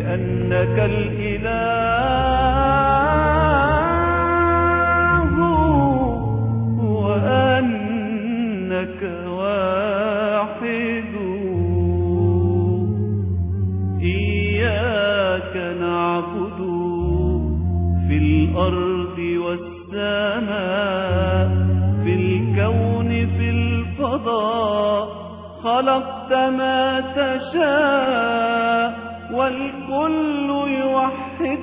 بأنك الإله وأنك واحد إياك نعبد في الأرض والسماء في الكون في الفضاء خلقت ما تشاء والكل يوحد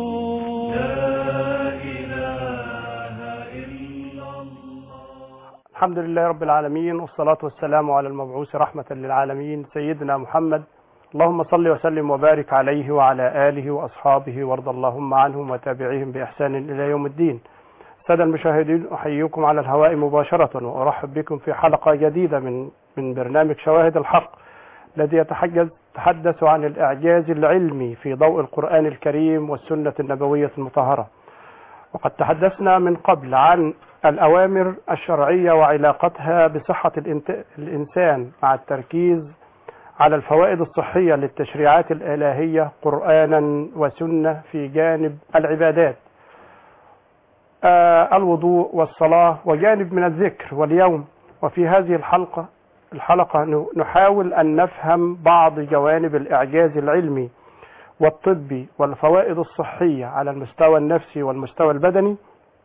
لا إله إلا الله الحمد لله رب العالمين والصلاة والسلام على المبعوث رحمة للعالمين سيدنا محمد اللهم صل وسلم وبارك عليه وعلى آله وأصحابه وارض اللهم عنهم وتابعيهم بإحسان إلى يوم الدين سادة المشاهدين أحييكم على الهواء مباشرة وأرحب بكم في حلقة جديدة من من برنامج شواهد الحق الذي يتحدث يتحدث عن الإعجاز العلمي في ضوء القرآن الكريم والسنة النبوية المطهرة وقد تحدثنا من قبل عن الأوامر الشرعية وعلاقتها بصحة الإنت- الإنسان مع التركيز على الفوائد الصحية للتشريعات الإلهية قرآنا وسنة في جانب العبادات آه، الوضوء والصلاة وجانب من الذكر واليوم وفي هذه الحلقة الحلقة ن- نحاول أن نفهم بعض جوانب الإعجاز العلمي والطبي والفوائد الصحية على المستوى النفسي والمستوى البدني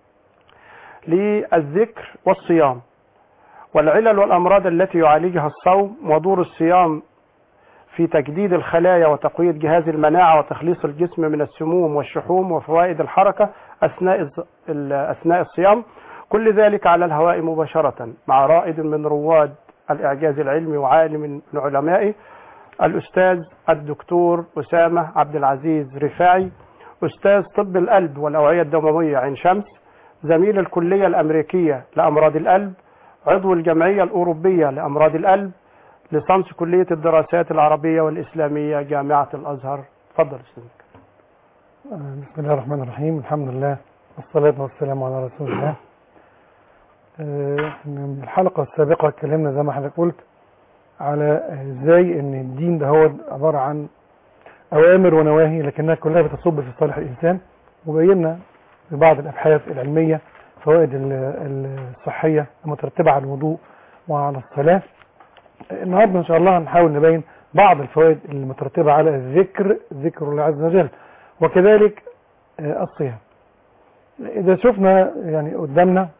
للذكر والصيام والعلل والأمراض التي يعالجها الصوم ودور الصيام في تجديد الخلايا وتقوية جهاز المناعة وتخليص الجسم من السموم والشحوم وفوائد الحركة أثناء الز- ال- أثناء الصيام كل ذلك على الهواء مباشرة مع رائد من رواد الإعجاز العلمي وعالم من علمائه الأستاذ الدكتور أسامة عبد العزيز رفاعي أستاذ طب القلب والأوعية الدموية عين شمس زميل الكلية الأمريكية لأمراض القلب عضو الجمعية الأوروبية لأمراض القلب لصمت كلية الدراسات العربية والإسلامية جامعة الأزهر تفضل أستاذ بسم الله الرحمن الرحيم الحمد لله والصلاة والسلام على رسول الله آه، من الحلقة السابقة اتكلمنا زي ما حضرتك قلت على ازاي ان الدين ده هو عبارة عن اوامر ونواهي لكنها كلها بتصب في صالح الانسان وبينا في بعض الابحاث العلمية فوائد ال- الصحية المترتبة على الوضوء وعلى الصلاة النهاردة ان شاء الله هنحاول نبين بعض الفوائد المترتبة على الذكر ذكر الله عز وجل وكذلك آه، الصيام إذا شفنا يعني قدامنا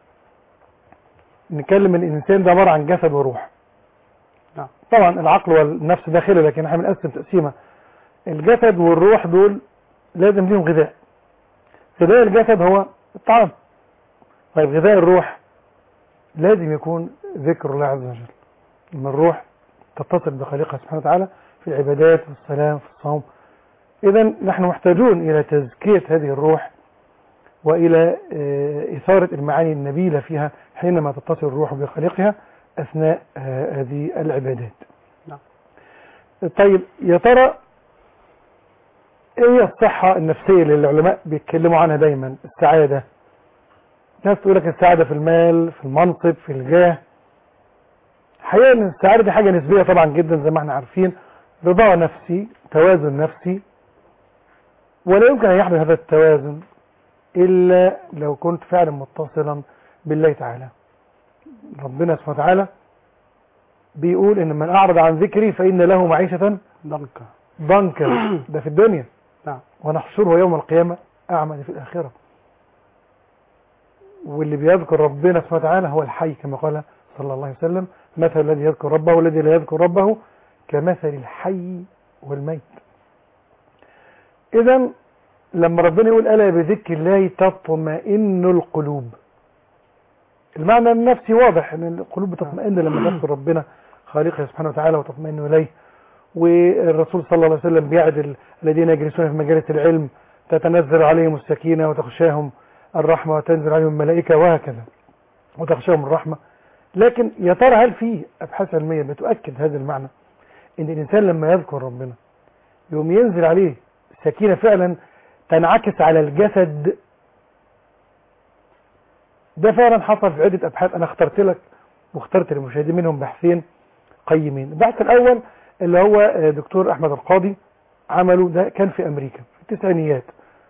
نكلم الإنسان ده عبارة عن جسد وروح نعم. طبعا العقل والنفس داخله لكن احنا بنقسم تقسيمة الجسد والروح دول لازم ليهم غذاء غذاء الجسد هو الطعام طيب غذاء الروح لازم يكون ذكر الله عز وجل ان الروح تتصل بخالقها سبحانه وتعالى في العبادات في الصلاة في الصوم إذا نحن محتاجون إلى تزكية هذه الروح وإلى آه، إثارة المعاني النبيلة فيها حينما تتصل الروح بخالقها أثناء آه، هذه العبادات نعم. طيب يا ترى إيه هي الصحة النفسية اللي العلماء بيتكلموا عنها دايما السعادة ناس تقول لك السعادة في المال في المنصب في الجاه حقيقة ان السعادة دي حاجة نسبية طبعا جدا زي ما احنا عارفين رضا نفسي توازن نفسي ولا يمكن أن يحدث هذا التوازن إلا لو كنت فعلا متصلا بالله تعالى ربنا سبحانه وتعالى بيقول إن من أعرض عن ذكري فإن له معيشة ضنكا ضنكا ده في الدنيا نعم. ونحشره يوم القيامة أعمى في الآخرة واللي بيذكر ربنا سبحانه وتعالى هو الحي كما قال صلى الله عليه وسلم مثل الذي يذكر ربه والذي لا يذكر ربه كمثل الحي والميت إذا لما ربنا يقول ألا بذكر الله تطمئن القلوب المعنى النفسي واضح ان القلوب بتطمئن لما تذكر ربنا خالقها سبحانه وتعالى وتطمئن اليه والرسول صلى الله عليه وسلم بيعد الذين يجلسون في مجالس العلم تتنزل عليهم السكينه وتخشاهم الرحمه وتنزل عليهم الملائكه وهكذا وتخشاهم الرحمه لكن يا ترى هل في ابحاث علميه بتؤكد هذا المعنى ان الانسان لما يذكر ربنا يوم ينزل عليه سكينه فعلا تنعكس على الجسد ده فعلا حصل في عدة أبحاث أنا اخترت لك واخترت للمشاهدين منهم بحثين قيمين البحث الأول اللي هو دكتور أحمد القاضي عمله ده كان في امريكا في التسعينيات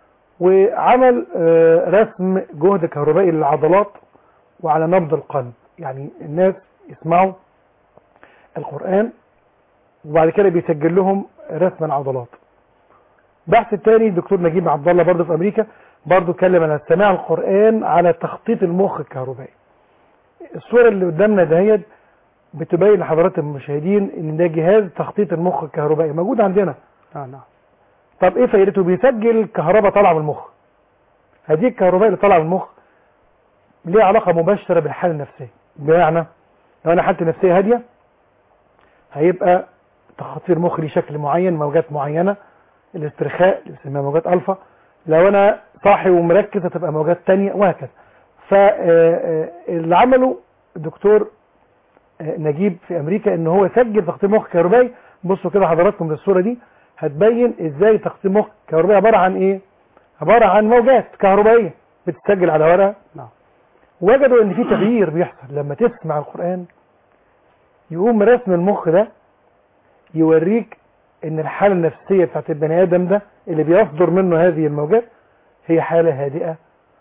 وعمل آه، رسم جهد كهربائي للعضلات وعلى نبض القلب يعني الناس يسمعوا القرآن وبعد كده بيسجل لهم رسم العضلات بحث التاني الدكتور نجيب عبد الله برضه في امريكا برضه اتكلم على سماع القرآن على تخطيط المخ الكهربائي الصورة اللي قدامنا دهيت بتبين لحضرات المشاهدين ان ده جهاز تخطيط المخ الكهربائي موجود عندنا آه نعم طب ايه فايدته بيسجل كهرباء طالعه من المخ هذه الكهرباء اللي طالعه من المخ ليها علاقه مباشره بالحاله النفسيه بمعنى لو انا حالتي النفسيه هاديه هيبقى تخطيط المخ ليه شكل معين موجات معينه الاسترخاء اللي بنسميها موجات الفا لو انا صاحي ومركز هتبقى موجات تانية وهكذا فاللي عمله الدكتور آه، نجيب في امريكا ان هو سجل تخطيط مخ كهربائي بصوا كده حضراتكم للصوره دي هتبين ازاي تخطيط مخ كهربائي عباره عن ايه عباره عن موجات كهربائيه بتتسجل على ورقه نعم وجدوا ان في تغيير بيحصل لما تسمع القرآن يقوم رسم المخ ده يوريك ان الحالة النفسية بتاعت البني ادم ده اللي بيصدر منه هذه الموجات هي حالة هادئة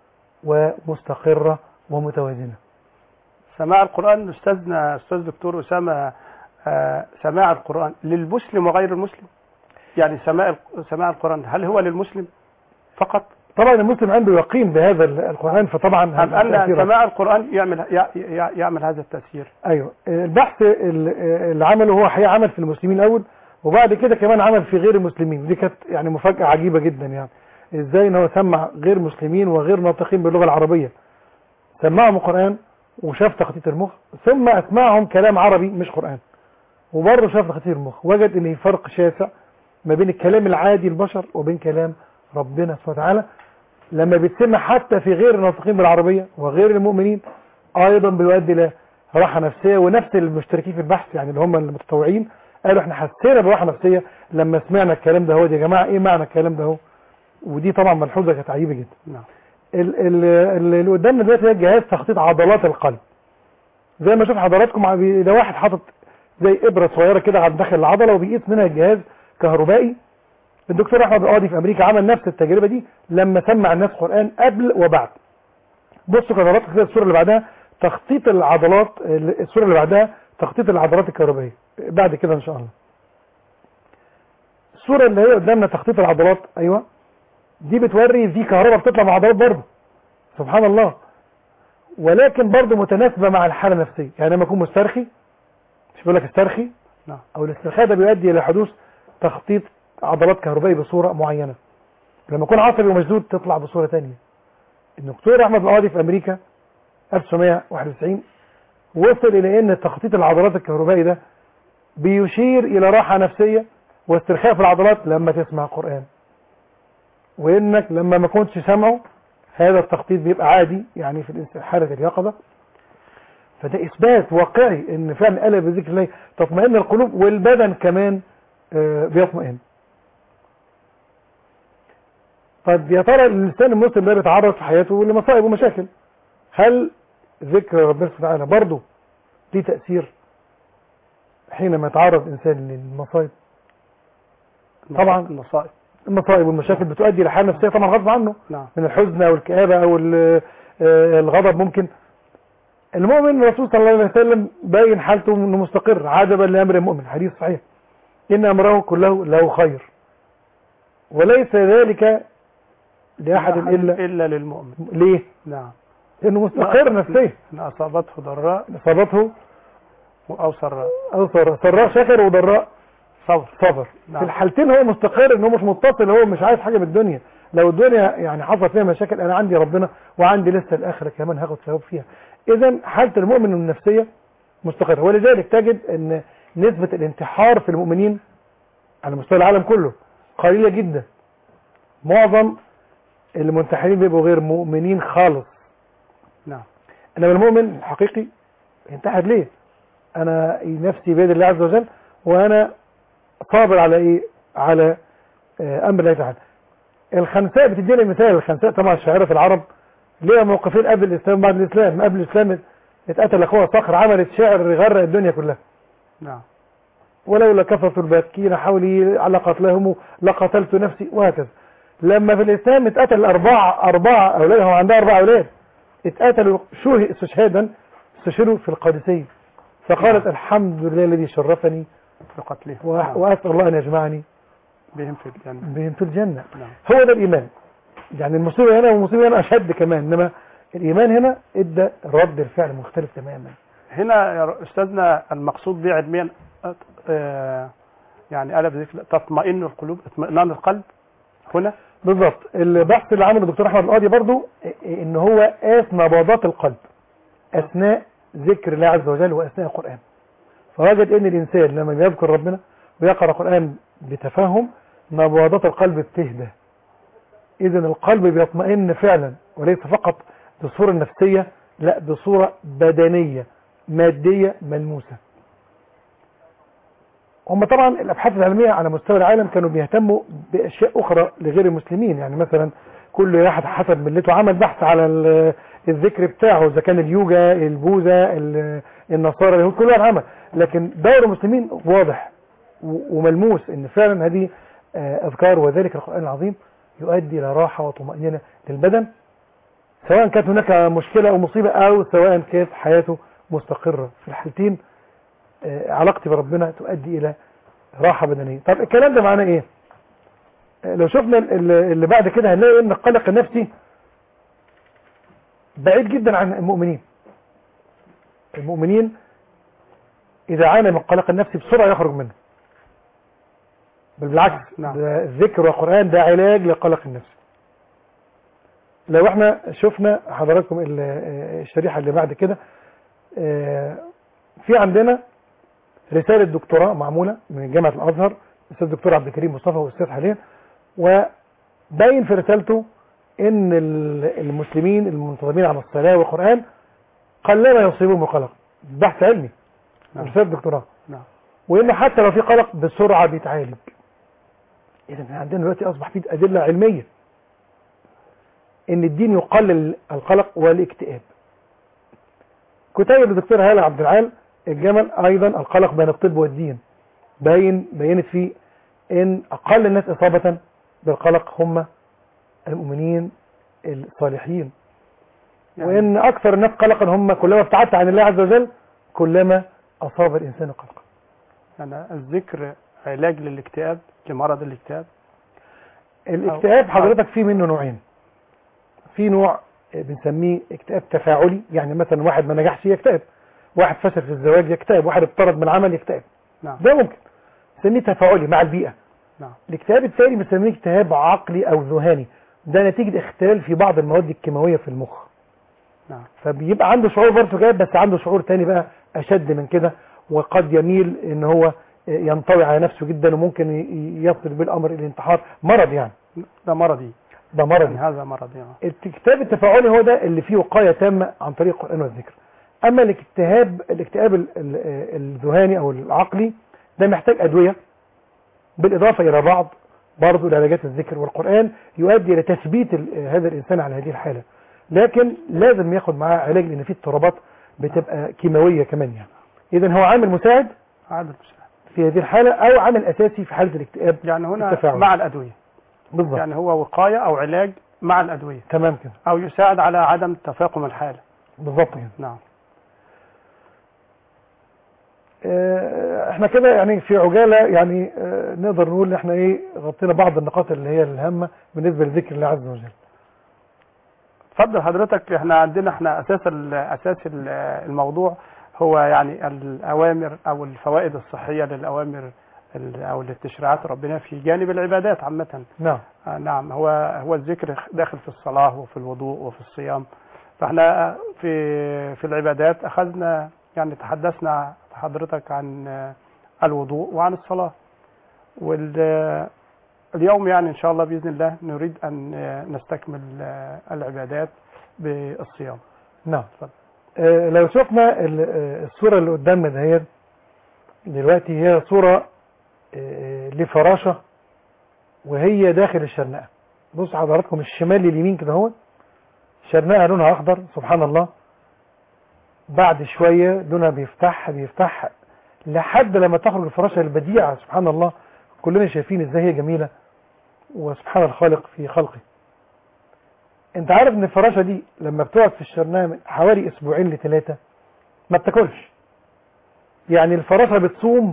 ومستقرة ومتوازنة سماع القرآن أستاذنا أستاذ دكتور أسامة آه، سماع القرآن للمسلم وغير المسلم يعني سماع سماع القرآن هل هو للمسلم فقط طبعا المسلم عنده يقين بهذا القرآن فطبعا أم هذا أن تأثيره. سماع القرآن يعمل يع- يع- يعمل هذا التأثير ايوه البحث ال- اللي عمله هو حقيقة عمل في المسلمين الاول وبعد كده كمان عمل في غير المسلمين دي كانت يعني مفاجأة عجيبة جدا يعني ازاي ان هو سمع غير مسلمين وغير ناطقين باللغة العربية سمعهم القرآن وشاف تخطيط المخ ثم اسمعهم كلام عربي مش قرآن وبرضه شاف تخطيط المخ وجد ان في فرق شاسع ما بين الكلام العادي البشر وبين كلام ربنا سبحانه وتعالى لما بيتسمع حتى في غير الناطقين بالعربية وغير المؤمنين ايضا بيؤدي الى راحة نفسية ونفس المشتركين في البحث يعني اللي هم المتطوعين قالوا احنا حسينا براحة نفسية لما سمعنا الكلام ده هو يا جماعة ايه معنى الكلام ده هو ودي طبعا ملحوظة كانت عجيبة جدا نعم ال- ال- اللي قدامنا دلوقتي ده جهاز تخطيط عضلات القلب زي ما شوف حضراتكم ع- بي- ده واحد حاطط زي ابره صغيره كده على داخل العضله وبيقيس منها جهاز كهربائي الدكتور احمد القاضي في امريكا عمل نفس التجربه دي لما سمع الناس قران قبل وبعد بصوا حضراتكم كده الصوره اللي بعدها تخطيط العضلات ال- الصوره اللي بعدها تخطيط العضلات الكهربائيه بعد كده ان شاء الله الصوره اللي هي قدامنا تخطيط العضلات ايوه دي بتوري في كهرباء بتطلع من العضلات برضه سبحان الله ولكن برضه متناسبه مع الحاله النفسيه يعني لما اكون مسترخي مش بيقول لك استرخي نعم او الاسترخاء ده بيؤدي الى حدوث تخطيط عضلات كهربائيه بصوره معينه لما اكون عصبي ومشدود تطلع بصوره ثانيه الدكتور احمد القاضي في امريكا 1991 وصل الى ان تخطيط العضلات الكهربائي ده بيشير الى راحه نفسيه واسترخاء في العضلات لما تسمع قران وانك لما ما كنتش سامعه هذا التخطيط بيبقى عادي يعني في الإنس- حاله اليقظه فده اثبات واقعي ان فعلا الا بذكر الله تطمئن القلوب والبدن كمان آه، بيطمئن طب يا ترى الانسان المسلم ده بيتعرض في حياته لمصائب ومشاكل هل ذكر ربنا سبحانه وتعالى برضه ليه تاثير حينما يتعرض الانسان للمصائب طبعا. المصائب المصائب والمشاكل بتؤدي لحاله نفسيه طبعا غصب عنه نعم من الحزن او الكآبة او ال- آه، الغضب ممكن المؤمن الرسول صلى الله عليه وسلم باين حالته انه مستقر عجبا لامر المؤمن حديث صحيح ان امره كله له خير وليس ذلك لاحد الا إلا للمؤمن ليه؟ نعم لانه مستقر نفسيا إن أصابته ضراء اصابته أو سراء او سر- سراء شكر وضراء صبر صبر نعم. في الحالتين هو مستقر ان هو مش متصل هو مش عايز حاجه من الدنيا لو الدنيا يعني حصل فيها مشاكل انا عندي ربنا وعندي لسه الاخره كمان هاخد ثواب فيها اذا حاله المؤمن النفسيه مستقره ولذلك تجد ان نسبه الانتحار في المؤمنين على مستوى العالم كله قليله جدا معظم المنتحرين بيبقوا غير مؤمنين خالص نعم انما المؤمن الحقيقي ينتحر ليه انا نفسي بيد الله عز وجل وانا صابر على ايه على آه، امر الله تعالى الخنساء بتدينا مثال الخنساء طبعا شاعره في العرب ليها موقفين قبل الاسلام وبعد الاسلام قبل الاسلام اتقتل اخوها صخر عملت شعر يغرق الدنيا كلها نعم ولولا كثرة الباكين حولي على قتلهم لقتلت نفسي وهكذا لما في الإسلام اتقتل أربعة أربعة أولاد هو عندها أربعة أولاد اتقتلوا شوه استشهادا استشهدوا في القادسية فقالت الحمد لله الذي شرفني في قتله و- نعم. وأسأل الله أن يجمعني بهم في الجنة بهم في الجنة نعم. هو ده الإيمان يعني المصيبة هنا والمصيبة هنا أشد كمان إنما الإيمان هنا إدى رد الفعل مختلف تماما هنا يا أستاذنا المقصود به علميا آه، يعني ألا بذكر تطمئن القلوب اطمئنان القلب هنا بالظبط البحث اللي عمله الدكتور احمد القاضي برضو ان هو قاس نبضات القلب اثناء ذكر الله عز وجل واثناء القران فوجد ان الانسان لما بيذكر ربنا ويقرا قران بتفهم نبضات القلب بتهدى اذا القلب بيطمئن فعلا وليس فقط بصوره نفسيه لا بصوره بدنيه ماديه ملموسه هم طبعا الابحاث العلميه على مستوى العالم كانوا بيهتموا باشياء اخرى لغير المسلمين يعني مثلا كل واحد حسب ملته عمل بحث على ال- الذكر بتاعه اذا كان اليوجا البوذا ال- النصارى اليهود كل واحد عمل لكن دور المسلمين واضح و- وملموس ان فعلا هذه آه، اذكار وذلك القران العظيم يؤدي الى راحه وطمانينه للبدن سواء كانت هناك مشكله او مصيبه او سواء كانت حياته مستقره في الحالتين آه، علاقتي بربنا تؤدي الى راحه بدنيه طب الكلام ده معناه ايه آه، لو شفنا ال- ال- اللي بعد كده هنلاقي ان القلق النفسي بعيد جدا عن المؤمنين المؤمنين اذا عانى من القلق النفسي بسرعه يخرج منه بل بالعكس نعم. ده الذكر والقران ده علاج للقلق النفسي لو احنا شفنا حضراتكم ال- آه، الشريحه اللي بعد كده آه، في عندنا رسالة دكتوراه معمولة من جامعة الأزهر الأستاذ الدكتور عبد الكريم مصطفى والأستاذ حاليا وباين في رسالته إن ال- المسلمين المنتظمين على الصلاة والقرآن قلما يصيبهم القلق بحث علمي نعم. رسالة دكتوراه نعم وإن حتى لو في قلق بسرعة بيتعالج إذا إحنا عندنا دلوقتي أصبح في أدلة علمية إن الدين يقلل القلق والاكتئاب كتاب الدكتور هالة عبد العال الجمل أيضا القلق بين الطب والدين باين بينت فيه إن أقل الناس إصابة بالقلق هم المؤمنين الصالحين يعني وإن أكثر الناس قلقا هم كلما ابتعدت عن الله عز وجل كلما أصاب الإنسان قلقا يعني الذكر علاج للاكتئاب لمرض الاكتئاب الاكتئاب حضرتك فيه منه نوعين في نوع بنسميه اكتئاب تفاعلي يعني مثلا واحد ما نجحش يكتئب واحد فشل في الزواج يكتئب واحد اضطرد من عمل يكتئب نعم ده ممكن نسميه تفاعلي مع البيئة نعم الاكتئاب الثاني بنسميه اكتئاب عقلي او ذهاني ده نتيجة اختلال في بعض المواد الكيماوية في المخ نعم فبيبقى عنده شعور برضه جايب بس عنده شعور تاني بقى اشد من كده وقد يميل ان هو ينطوي على نفسه جدا وممكن ي- يصل بالامر الى الانتحار مرض يعني ده مرضي ده مرض يعني هذا مرضي آه. الكتاب التفاعلي هو ده اللي فيه وقاية تامة عن طريق القرآن والذكر أما الاكتئاب الاكتئاب ال- ال- الذهاني أو العقلي ده محتاج أدوية بالإضافة إلى بعض برضه العلاجات الذكر والقرآن يؤدي إلى تثبيت ال- هذا الإنسان على هذه الحالة لكن لازم ياخد معاه علاج لأن في اضطرابات بتبقى كيماوية كمان يعني إذا هو عامل مساعد عدد مساعد في هذه الحالة أو عامل أساسي في حالة الاكتئاب يعني هنا التفاعل. مع الأدوية بالظبط يعني هو وقاية أو علاج مع الأدوية تمام كده أو يساعد على عدم تفاقم الحالة بالظبط كده نعم آه، احنا كده يعني في عجالة يعني آه، نقدر نقول ان احنا ايه غطينا بعض النقاط اللي هي الهامة بالنسبة لذكر الله عز وجل اتفضل حضرتك احنا عندنا احنا اساس ال- اساس ال- الموضوع هو يعني الاوامر او الفوائد الصحيه للاوامر ال- او التشريعات ربنا في جانب العبادات عامه نعم آه، نعم هو هو الذكر داخل في الصلاه وفي الوضوء وفي الصيام فاحنا في في العبادات اخذنا يعني تحدثنا حضرتك عن آه، الوضوء وعن الصلاه واليوم يعني ان شاء الله باذن الله نريد ان آه، نستكمل آه، العبادات بالصيام نعم اتفضل. آه، لو شفنا ال- آه، الصورة اللي قدامنا دهيت دلوقتي هي صورة آه، لفراشة وهي داخل الشرنقة بص حضراتكم الشمال لليمين كده اهو شرنقة لونها اخضر سبحان الله بعد شوية لونها بيفتح بيفتح لحد لما تخرج الفراشة البديعة سبحان الله كلنا شايفين ازاي هي جميلة وسبحان الخالق في خلقه انت عارف ان الفراشة دي لما بتقعد في الشرنقة من حوالي اسبوعين لثلاثة ما بتاكلش يعني الفراشة بتصوم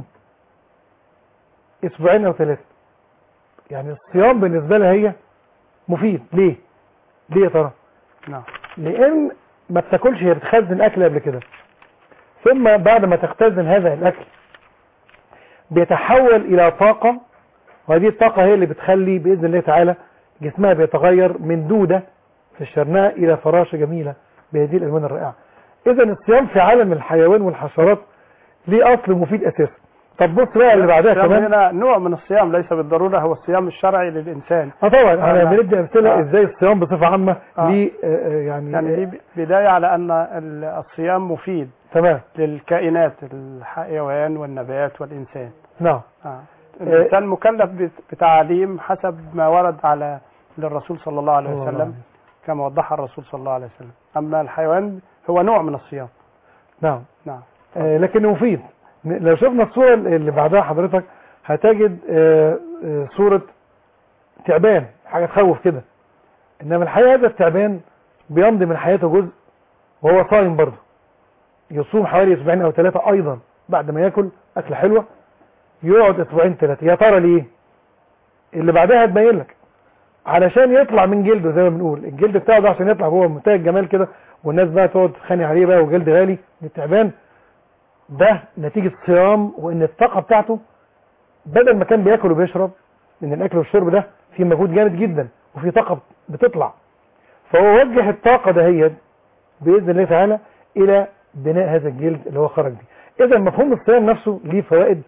اسبوعين او ثلاثة يعني الصيام بالنسبة لها هي مفيد ليه ليه يا ترى نعم لان ما بتاكلش هي بتخزن اكل قبل كده ثم بعد ما تختزن هذا الاكل بيتحول الى طاقة وهذه الطاقة هي اللي بتخلي باذن الله تعالى جسمها بيتغير من دودة في الشرناء الى فراشة جميلة بهذه الالوان الرائعة اذا الصيام في عالم الحيوان والحشرات ليه اصل مفيد اساسا طب بص بقى اللي بعدها الصيام كمان هنا نوع من الصيام ليس بالضرورة هو الصيام الشرعي للإنسان اه طبعا انا نعم. بندي امثله آه. ازاي الصيام بصفه عامه آه. ليه آه، آه، يعني, يعني دي بداية على أن ال- الصيام مفيد تمام للكائنات الحيوان والنبات والإنسان نعم آه. الإنسان مكلف بت- بتعليم حسب ما ورد على للرسول صلى الله عليه الله وسلم عليه. كما وضحها الرسول صلى الله عليه وسلم أما الحيوان هو نوع من الصيام نعم نعم آه لكن مفيد ن- لو شفنا الصوره اللي بعدها حضرتك هتجد آه آه صوره تعبان حاجه تخوف كده انما الحقيقه هذا التعبان بيمضي من حياته جزء وهو صايم برضه يصوم حوالي اسبوعين او ثلاثه ايضا بعد ما ياكل اكله حلوه يقعد اسبوعين ثلاثه يا ترى ليه اللي بعدها هتبين لك علشان يطلع من جلده زي ما بنقول الجلد بتاعه ده عشان يطلع هو منتهى الجمال كده والناس بقى تقعد تتخانق عليه بقى وجلد غالي للتعبان ده نتيجة صيام وان الطاقة بتاعته بدل ما كان بياكل وبيشرب ان الاكل والشرب ده فيه مجهود جامد جدا وفيه طاقة بتطلع فهو وجه الطاقة دهيت بإذن الله تعالى إلى بناء هذا الجلد اللي هو خرج بيه إذا مفهوم الصيام نفسه ليه فوائد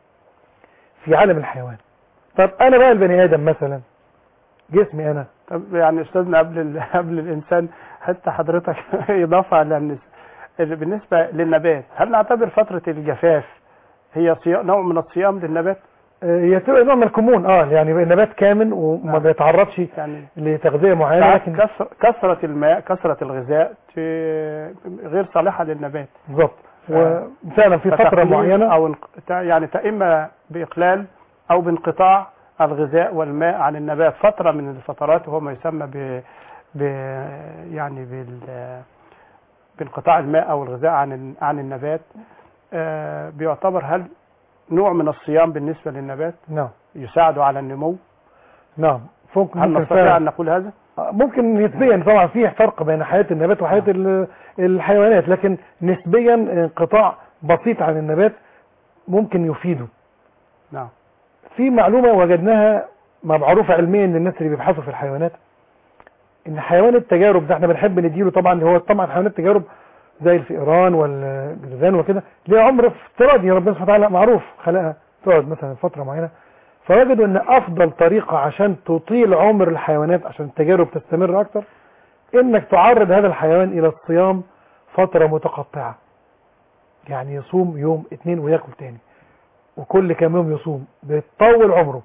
في عالم الحيوان طب أنا بقى البني آدم مثلا جسمي أنا طب يعني استاذنا قبل ال- قبل الانسان حتى حضرتك اضافه على النس- اللي بالنسبه للنبات هل نعتبر فتره الجفاف هي صيام نوع من الصيام للنبات آه، هي تبقى نوع من الكمون اه يعني النبات كامن وما نعم. بيتعرضش يعني لتغذية معينة ساعات لكن كثر- كثره الماء كثره الغذاء ت- غير صالحه للنبات بالظبط وفعلا في فترة فتقليل معينة او انق- تع- يعني اما باقلال او بانقطاع الغذاء والماء عن النبات فتره من الفترات وهو ما يسمى ب, ب يعني بال بانقطاع الماء او الغذاء عن ال- عن النبات آه، بيعتبر هل نوع من الصيام بالنسبه للنبات نعم يساعد على النمو نعم ممكن هل ممكن نستطيع فعلا ان نقول هذا آه، ممكن نسبيا طبعا في فرق بين حياة النبات وحياة ال- الحيوانات لكن نسبيا انقطاع بسيط عن النبات ممكن يفيده نعم في معلومة وجدناها معروفة علميا للناس اللي بيبحثوا في الحيوانات ان حيوان التجارب ده احنا بنحب نديله طبعا هو طبعا حيوانات التجارب زي الفئران والجرذان وكده ليها عمر افتراضي ربنا سبحانه وتعالى معروف خلقها تقعد مثلا فترة معينة فوجدوا ان افضل طريقة عشان تطيل عمر الحيوانات عشان التجارب تستمر اكتر انك تعرض هذا الحيوان الى الصيام فترة متقطعة يعني يصوم يوم اتنين وياكل تاني وكل كام يوم يصوم بتطول عمره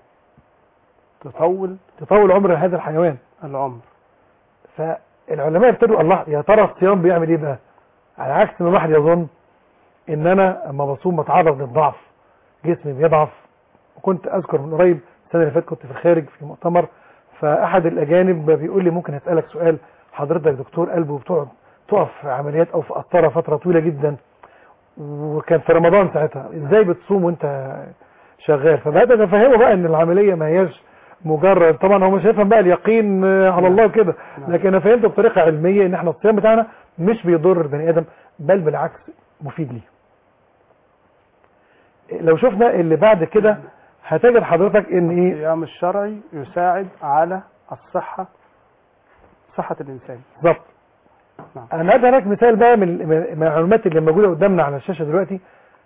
تطول تطول عمر هذا الحيوان العمر فالعلماء ابتدوا الله يا ترى الصيام بيعمل ايه بقى على عكس ما الواحد يظن ان انا اما بصوم بتعرض للضعف جسمي بيضعف وكنت اذكر من قريب السنه اللي فاتت كنت في الخارج في مؤتمر فاحد الاجانب بيقول لي ممكن اسالك سؤال حضرتك دكتور قلب وبتقعد تقف في عمليات او في قسطره فتره طويله جدا وكان في رمضان ساعتها ازاي بتصوم وانت شغال فبدات افهمه بقى ان العمليه ما هياش مجرد طبعا هو مش هيفهم بقى اليقين آه، على الله كده نعم. لكن انا فهمته بطريقه علميه ان احنا الصيام بتاعنا مش بيضر البني ادم بل بالعكس مفيد ليه لو شفنا اللي بعد كده هتجد حضرتك ان ايه الصيام الشرعي يساعد على الصحه صحه الانسان بالظبط نعم. انا ادي لك مثال بقى من من من المعلومات اللي موجوده قدامنا على الشاشه دلوقتي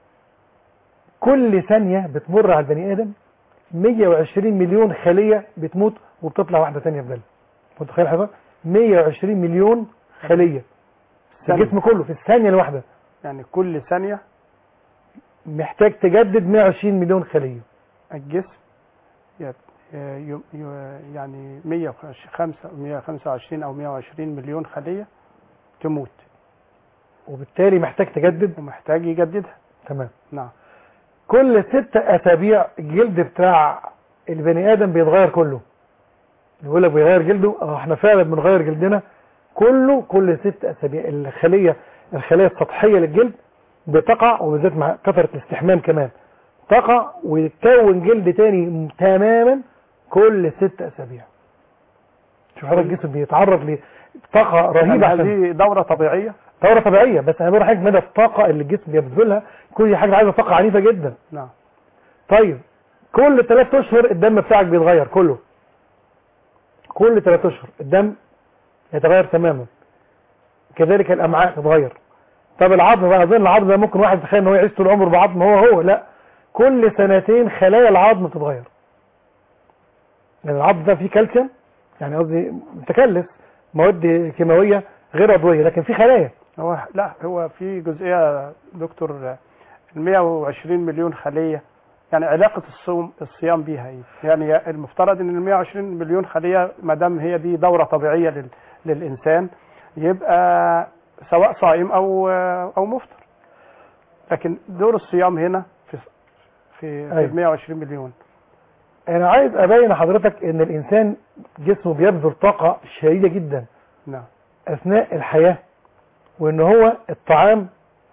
كل ثانيه بتمر على البني ادم 120 مليون خليه بتموت وبتطلع واحده ثانيه بدل متخيل حضرتك 120 مليون خليه في ثانية. الجسم كله في الثانيه الواحده يعني كل ثانيه محتاج تجدد 120 مليون خليه الجسم ي- ي- ي- يعني 125 او 120 مليون خليه تموت وبالتالي محتاج تجدد ومحتاج يجددها تمام نعم كل ست اسابيع الجلد بتاع البني ادم بيتغير كله يقول لك بيغير جلده اه احنا فعلا بنغير جلدنا كله كل ست اسابيع الخليه الخليه السطحيه للجلد بتقع وبالذات مع كثره الاستحمام كمان تقع ويتكون جلد تاني تماما كل ست اسابيع شوف حضرتك الجسم بيتعرض لطاقه رهيبه هل عشان دي دورة طبيعية دوره طبيعيه بس انا بقول لحضرتك مدى الطاقه اللي الجسم بيبذلها كل حاجه عايزه طاقه عنيفه جدا نعم طيب كل ثلاث اشهر الدم بتاعك بيتغير كله كل ثلاث اشهر الدم يتغير تماما كذلك الامعاء تتغير طب العظم بقى اظن العظم ده ممكن واحد يتخيل ان هو يعيش طول عمره بعظم هو هو لا كل سنتين خلايا العظم تتغير يعني العظم ده فيه كالسيوم يعني قصدي متكلف مواد كيماويه غير عضويه لكن في خلايا هو لا هو في جزئية دكتور ال 120 مليون خلية يعني علاقة الصوم الصيام بيها ايه؟ يعني المفترض ان ال 120 مليون خلية ما دام هي دي دورة طبيعية لل للإنسان يبقى سواء صائم أو أو مفطر. لكن دور الصيام هنا في في, في أيوة. ال 120 مليون. انا عايز ابين لحضرتك ان الانسان جسمه بيبذل طاقه شديده جدا نعم اثناء الحياه وان هو الطعام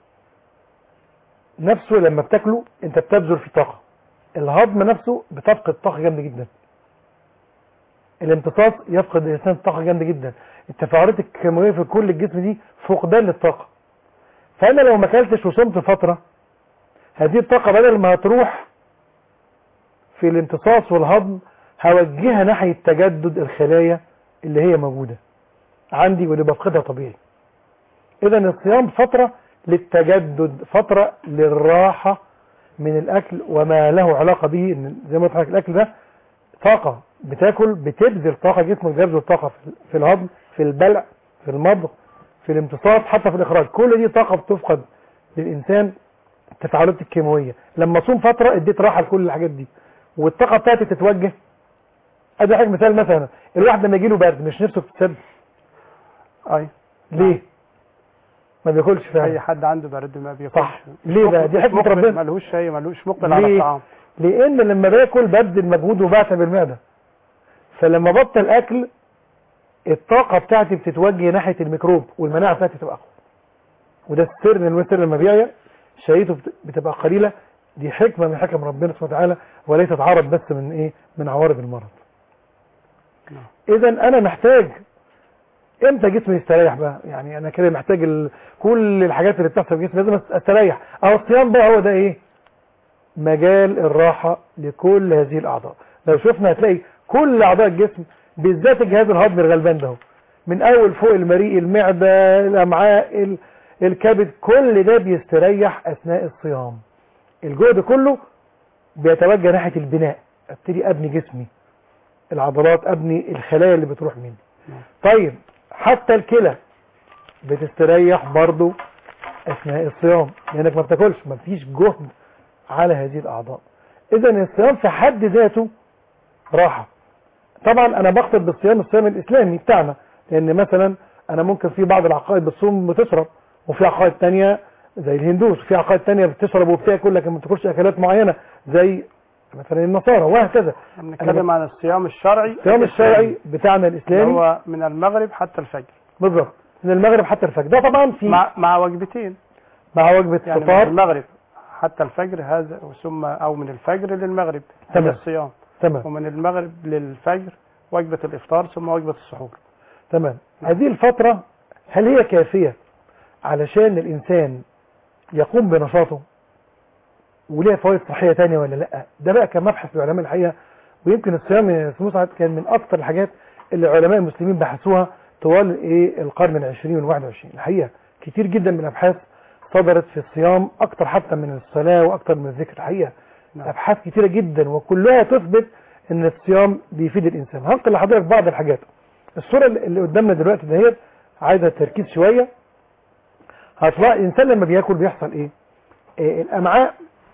نفسه لما بتاكله انت بتبذل فيه طاقه الهضم نفسه بتفقد طاقه جامده جدا الامتصاص يفقد الانسان طاقه جامده جدا التفاعلات الكيماويه في كل الجسم دي فقدان للطاقه فانا لو ما اكلتش وصمت فتره هذه الطاقه بدل ما هتروح في الامتصاص والهضم هوجهها ناحيه تجدد الخلايا اللي هي موجوده عندي واللي بفقدها طبيعي اذا الصيام فتره للتجدد فتره للراحه من الاكل وما له علاقه به ان زي ما قلت لحضرتك الاكل ده طاقه بتاكل بتبذل طاقه جسمك بيبذل طاقه في- في الهضم في البلع في المضغ في الامتصاص حتى في الاخراج كل دي طاقه بتفقد للانسان التفاعلات الكيماويه لما اصوم فتره اديت راحه لكل الحاجات دي والطاقه بتاعتي تتوجه ادي حاجه مثال مثلا الواحد لما يجي له برد مش نفسه تتسد اي ليه ما بياكلش اي فعلا حد عنده برد ما بياكلش صح. ليه بقى؟ دي حكمة مقبل- ربنا. ملهوش شيء ملهوش مقبل على ليه؟ الطعام لان لما باكل ببذل مجهود وبعتب المعده فلما بطل اكل الطاقه بتاعتي بتتوجه ناحيه الميكروب والمناعه بتاعتي تبقى اقوى وده السر ان الوتر لما بيعيا شهيته بت- بتبقى قليله دي حكمه من حكم ربنا سبحانه وتعالى وليست عرض بس من ايه من عوارض المرض اذا انا محتاج امتى جسمي يستريح بقى يعني انا كده محتاج ال... كل الحاجات اللي بتحصل في جسمي لازم استريح اهو الصيام بقى هو ده ايه مجال الراحة لكل هذه الأعضاء لو شفنا هتلاقي كل أعضاء الجسم بالذات الجهاز الهضمي الغلبان ده من أول فوق المريء المعدة الأمعاء ال- الكبد كل ده بيستريح أثناء الصيام الجهد كله بيتوجه ناحية البناء ابتدي أبني جسمي العضلات أبني الخلايا اللي بتروح مني طيب حتى الكلى بتستريح برضو أثناء الصيام لأنك ما بتاكلش ما فيش جهد على هذه الأعضاء إذا الصيام في حد ذاته راحة طبعا أنا بقصد بالصيام الصيام الإسلامي بتاعنا لأن مثلا أنا ممكن في بعض العقائد بتصوم بتشرب وفي عقائد تانية زي الهندوس وفي عقائد تانية بتشرب وبتاكل لكن ما بتاكلش أكلات معينة زي مثلا النصارى وهكذا بنتكلم عن الصيام الشرعي الصيام الشرعي بتاعنا اللي الإسلامي هو من المغرب حتى الفجر بالظبط من المغرب حتى الفجر ده طبعا في مع مع وجبتين مع وجبة يعني من فطار المغرب حتى الفجر هذا ثم او من الفجر للمغرب هذا تمام. الصيام تمام ومن المغرب للفجر وجبة الإفطار ثم وجبة السحور تمام هذه الفترة هل هي كافية علشان الإنسان يقوم بنشاطه وليها فوائد صحية تانية ولا لا ده بقى كان مبحث العلماء الحقيقة ويمكن الصيام يا أستاذ مسعد كان من أكثر الحاجات اللي علماء المسلمين بحثوها طوال إيه القرن العشرين والواحد وعشرين الحقيقة كتير جدا من الأبحاث صدرت في الصيام أكثر حتى من الصلاة وأكثر من الذكر الحقيقة نعم. أبحاث كتيرة جدا وكلها تثبت ان الصيام بيفيد الانسان هنقل لحضرتك بعض الحاجات الصورة اللي قدامنا دلوقتي دهيت عايزة تركيز شوية هتلاقي الانسان لما بياكل بيحصل ايه إيه الامعاء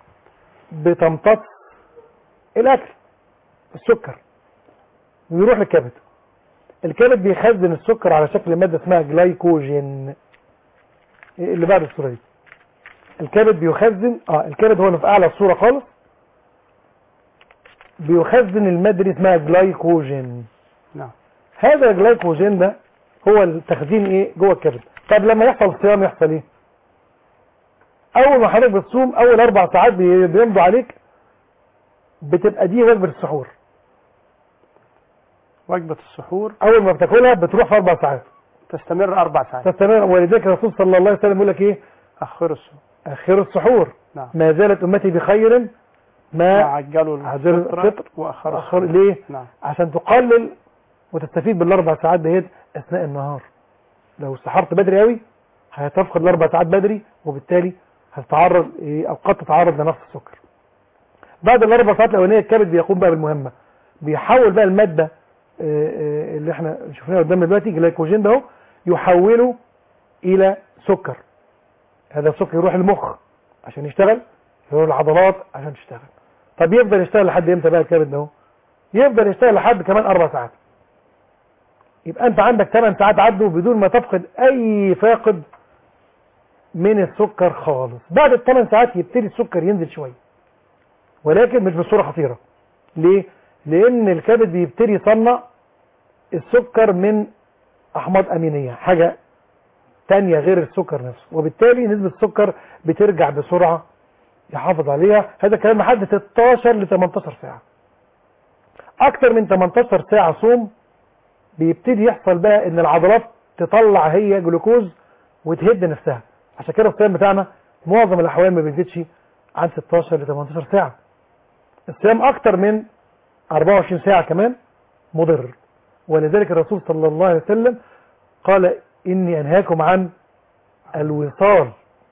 بتمتص الاكل السكر ويروح للكبد الكبد بيخزن السكر على شكل مادة اسمها جلايكوجين إيه اللي بعد الصورة دي الكبد بيخزن اه الكبد هو اللي في اعلى الصوره خالص بيخزن الماده اللي اسمها جلايكوجين نعم هذا الجلايكوجين ده هو التخزين ايه جوه الكبد طب لما يحصل صيام يحصل ايه اول ما حضرتك بتصوم اول اربع ساعات بي- بيمضوا عليك بتبقى دي وجبه السحور وجبة السحور اول ما بتاكلها بتروح في اربع ساعات تستمر أربع ساعات تستمر ولذلك الرسول صلى الله عليه وسلم يقول لك ايه أخر السحور اخر السحور نعم ما زالت امتي بخير ما ما عجلوا عجلوا الفطر الفطر وأخروا اخر السحور. ليه نعم عشان تقلل وتستفيد بالاربع ساعات ديت اثناء النهار لو سحرت بدري قوي هتفقد الاربع ساعات بدري وبالتالي هتتعرض إيه، او قد تتعرض لنقص السكر بعد الاربع ساعات الاولانيه الكبد بيقوم بقى بالمهمه بيحول بقى الماده آه، آه، اللي احنا شفناها قدامنا دلوقتي جلايكوجين ده اهو يحوله الى سكر هذا السكر يروح المخ عشان يشتغل يروح العضلات عشان تشتغل طب يفضل يشتغل لحد امتى بقى الكبد ده اهو يفضل يشتغل لحد كمان اربع ساعات يبقى انت عندك 8 ساعات عدوا بدون ما تفقد اي فاقد من السكر خالص بعد الثمان ساعات يبتدي السكر ينزل شويه ولكن مش بصوره خطيره ليه لان الكبد بيبتدي يصنع السكر من احماض امينيه حاجه تانية غير السكر نفسه وبالتالي نسبة السكر بترجع بسرعة يحافظ عليها هذا كلام لحد 16 ل 18 ساعة اكتر من 18 ساعة صوم بيبتدي يحصل بقى ان العضلات تطلع هي جلوكوز وتهد نفسها عشان كده الصيام بتاعنا معظم الاحوال ما بيزيدش عن 16 ل 18 ساعة الصيام اكتر من 24 ساعة كمان مضر ولذلك الرسول صلى الله عليه وسلم قال اني انهاكم عن الوصال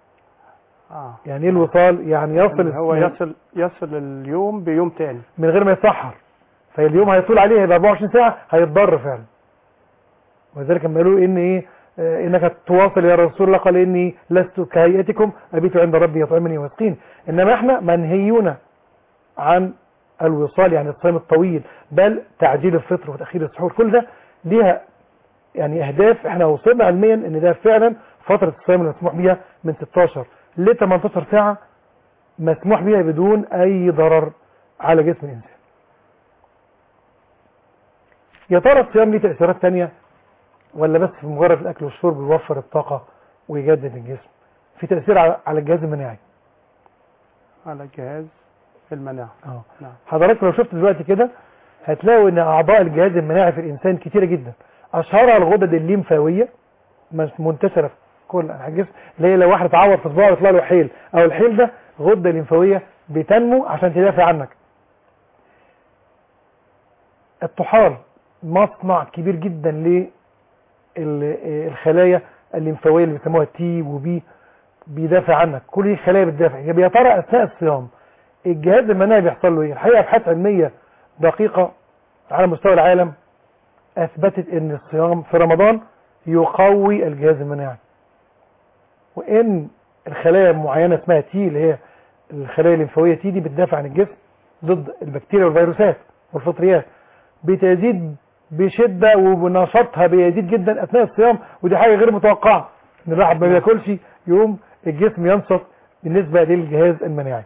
آه. يعني ايه الوصال يعني يصل يعني هو يصل يصل اليوم بيوم تاني من غير ما يسحر فاليوم هيطول عليه هيبقى 24 ساعة هيتضر فعلا ولذلك لما قالوا ان ايه آه، انك تواصل يا رسول الله قال اني لست كهيئتكم ابيت عند ربي يطعمني ويسقين انما احنا منهيون عن الوصال يعني الصيام الطويل بل تعجيل الفطر وتاخير السحور كل ده ليها يعني اهداف احنا وصلنا علميا ان ده فعلا فتره الصيام المسموح بيها من 16 ل 18 ساعه مسموح بيها بدون اي ضرر على جسم الانسان يا ترى الصيام ليه تاثيرات تانية ولا بس في مجرد الاكل والشرب يوفر الطاقه ويجدد الجسم في تاثير على على الجهاز المناعي على جهاز المناعة اه نعم حضرتك لو شفت دلوقتي كده هتلاقوا ان اعضاء الجهاز المناعي في الانسان كتيره جدا اشهرها الغدد الليمفاويه مش منتشره في كل انحاء الجسم اللي هي لو واحد اتعور في صباعه يطلع له حيل او الحيل ده غده ليمفاويه بتنمو عشان تدافع عنك الطحال مصنع كبير جدا للخلايا الليمفاويه اللي بيسموها تي وبي بيدافع عنك كل دي خلايا بتدافع يبقى يا ترى اثناء الصيام الجهاز المناعي بيحصل له ايه الحقيقه ابحاث علميه دقيقه على مستوى العالم اثبتت ان الصيام في رمضان يقوي الجهاز المناعي وان الخلايا المعينه اسمها تي اللي هي الخلايا الليمفاويه تي دي بتدافع عن الجسم ضد البكتيريا والفيروسات والفطريات بتزيد بشده ونشاطها بيزيد جدا اثناء الصيام ودي حاجه غير متوقعه ان الواحد ما بياكلش يقوم الجسم ينشط بالنسبه للجهاز المناعي